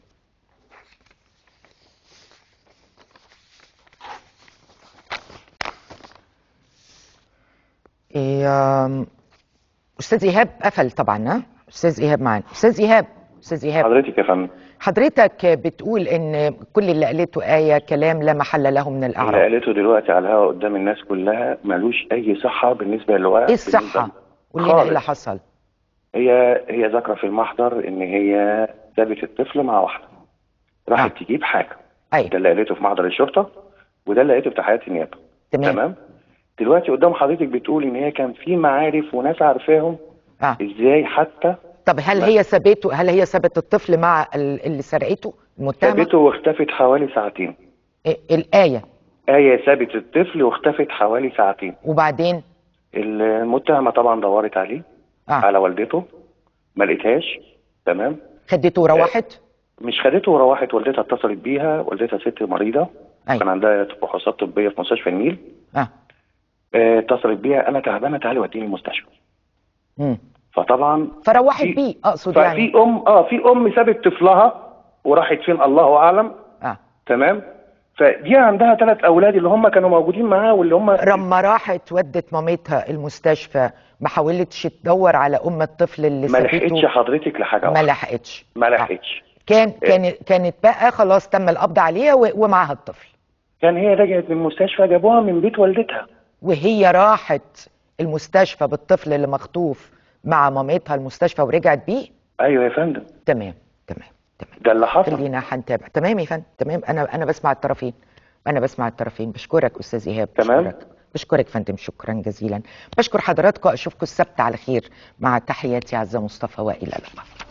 آه، آم، استاذ ايهاب قفل طبعا ها؟ استاذ ايهاب معانا استاذ ايهاب استاذ ايهاب حضرتك يا فندم حضرتك بتقول ان كل اللي قالته آية كلام لا محل له من اللي الأعراب قالته دلوقتي على الهواء قدام الناس كلها ملوش اي صحه بالنسبه للورق ايه الصحة؟ قول لنا ايه اللي حصل؟ هي هي ذاكره في المحضر ان هي سابت الطفل مع واحده راحت تجيب حاجه أيوة. ده اللي قالته في محضر الشرطه وده اللي قالته في تحيات النيابه تمام. تمام دلوقتي قدام حضرتك بتقول ان هي كان في معارف وناس عارفاهم آه. ازاي حتى طب هل هي سابته هل هي سابت الطفل مع ال- اللي سرقته المتهمة؟ سابته واختفت حوالي ساعتين إيه الآية آية سابت الطفل واختفت حوالي ساعتين وبعدين المتهمة طبعا دورت عليه آه. على والدته ما لقيتهاش تمام خدته وروحت؟ مش خدته وروحت والدتها اتصلت بيها والدتها ست مريضة أيوة. كان عندها فحوصات طبية في مستشفى النيل اه آه، اتصلت بيها انا تعبانة تعالي وديني المستشفى مم. فطبعا فروحت بيه اقصد يعني ففي ام اه في ام سابت طفلها وراحت فين الله اعلم اه تمام فدي عندها ثلاث اولاد اللي هم كانوا موجودين معاها واللي هم لما راحت ودت مامتها المستشفى ما حاولتش تدور على ام الطفل اللي ما سابته لحقتش حضرتك لحاجه ما واحدة. لحقتش ما لحقتش كان كان كانت بقى خلاص تم القبض عليها و- ومعاها الطفل كان هي رجعت من المستشفى جابوها من بيت والدتها وهي راحت المستشفى بالطفل اللي مخطوف مع مامتها المستشفى ورجعت بيه ايوه يا فندم تمام تمام ده اللي حصل خلينا هنتابع تمام يا فندم تمام انا انا بسمع الطرفين انا بسمع الطرفين بشكرك استاذ ايهاب تمام. بشكرك بشكرك فندم شكرا جزيلا بشكر حضراتكم اشوفكم السبت على خير مع تحياتي عزه مصطفى والى اللقاء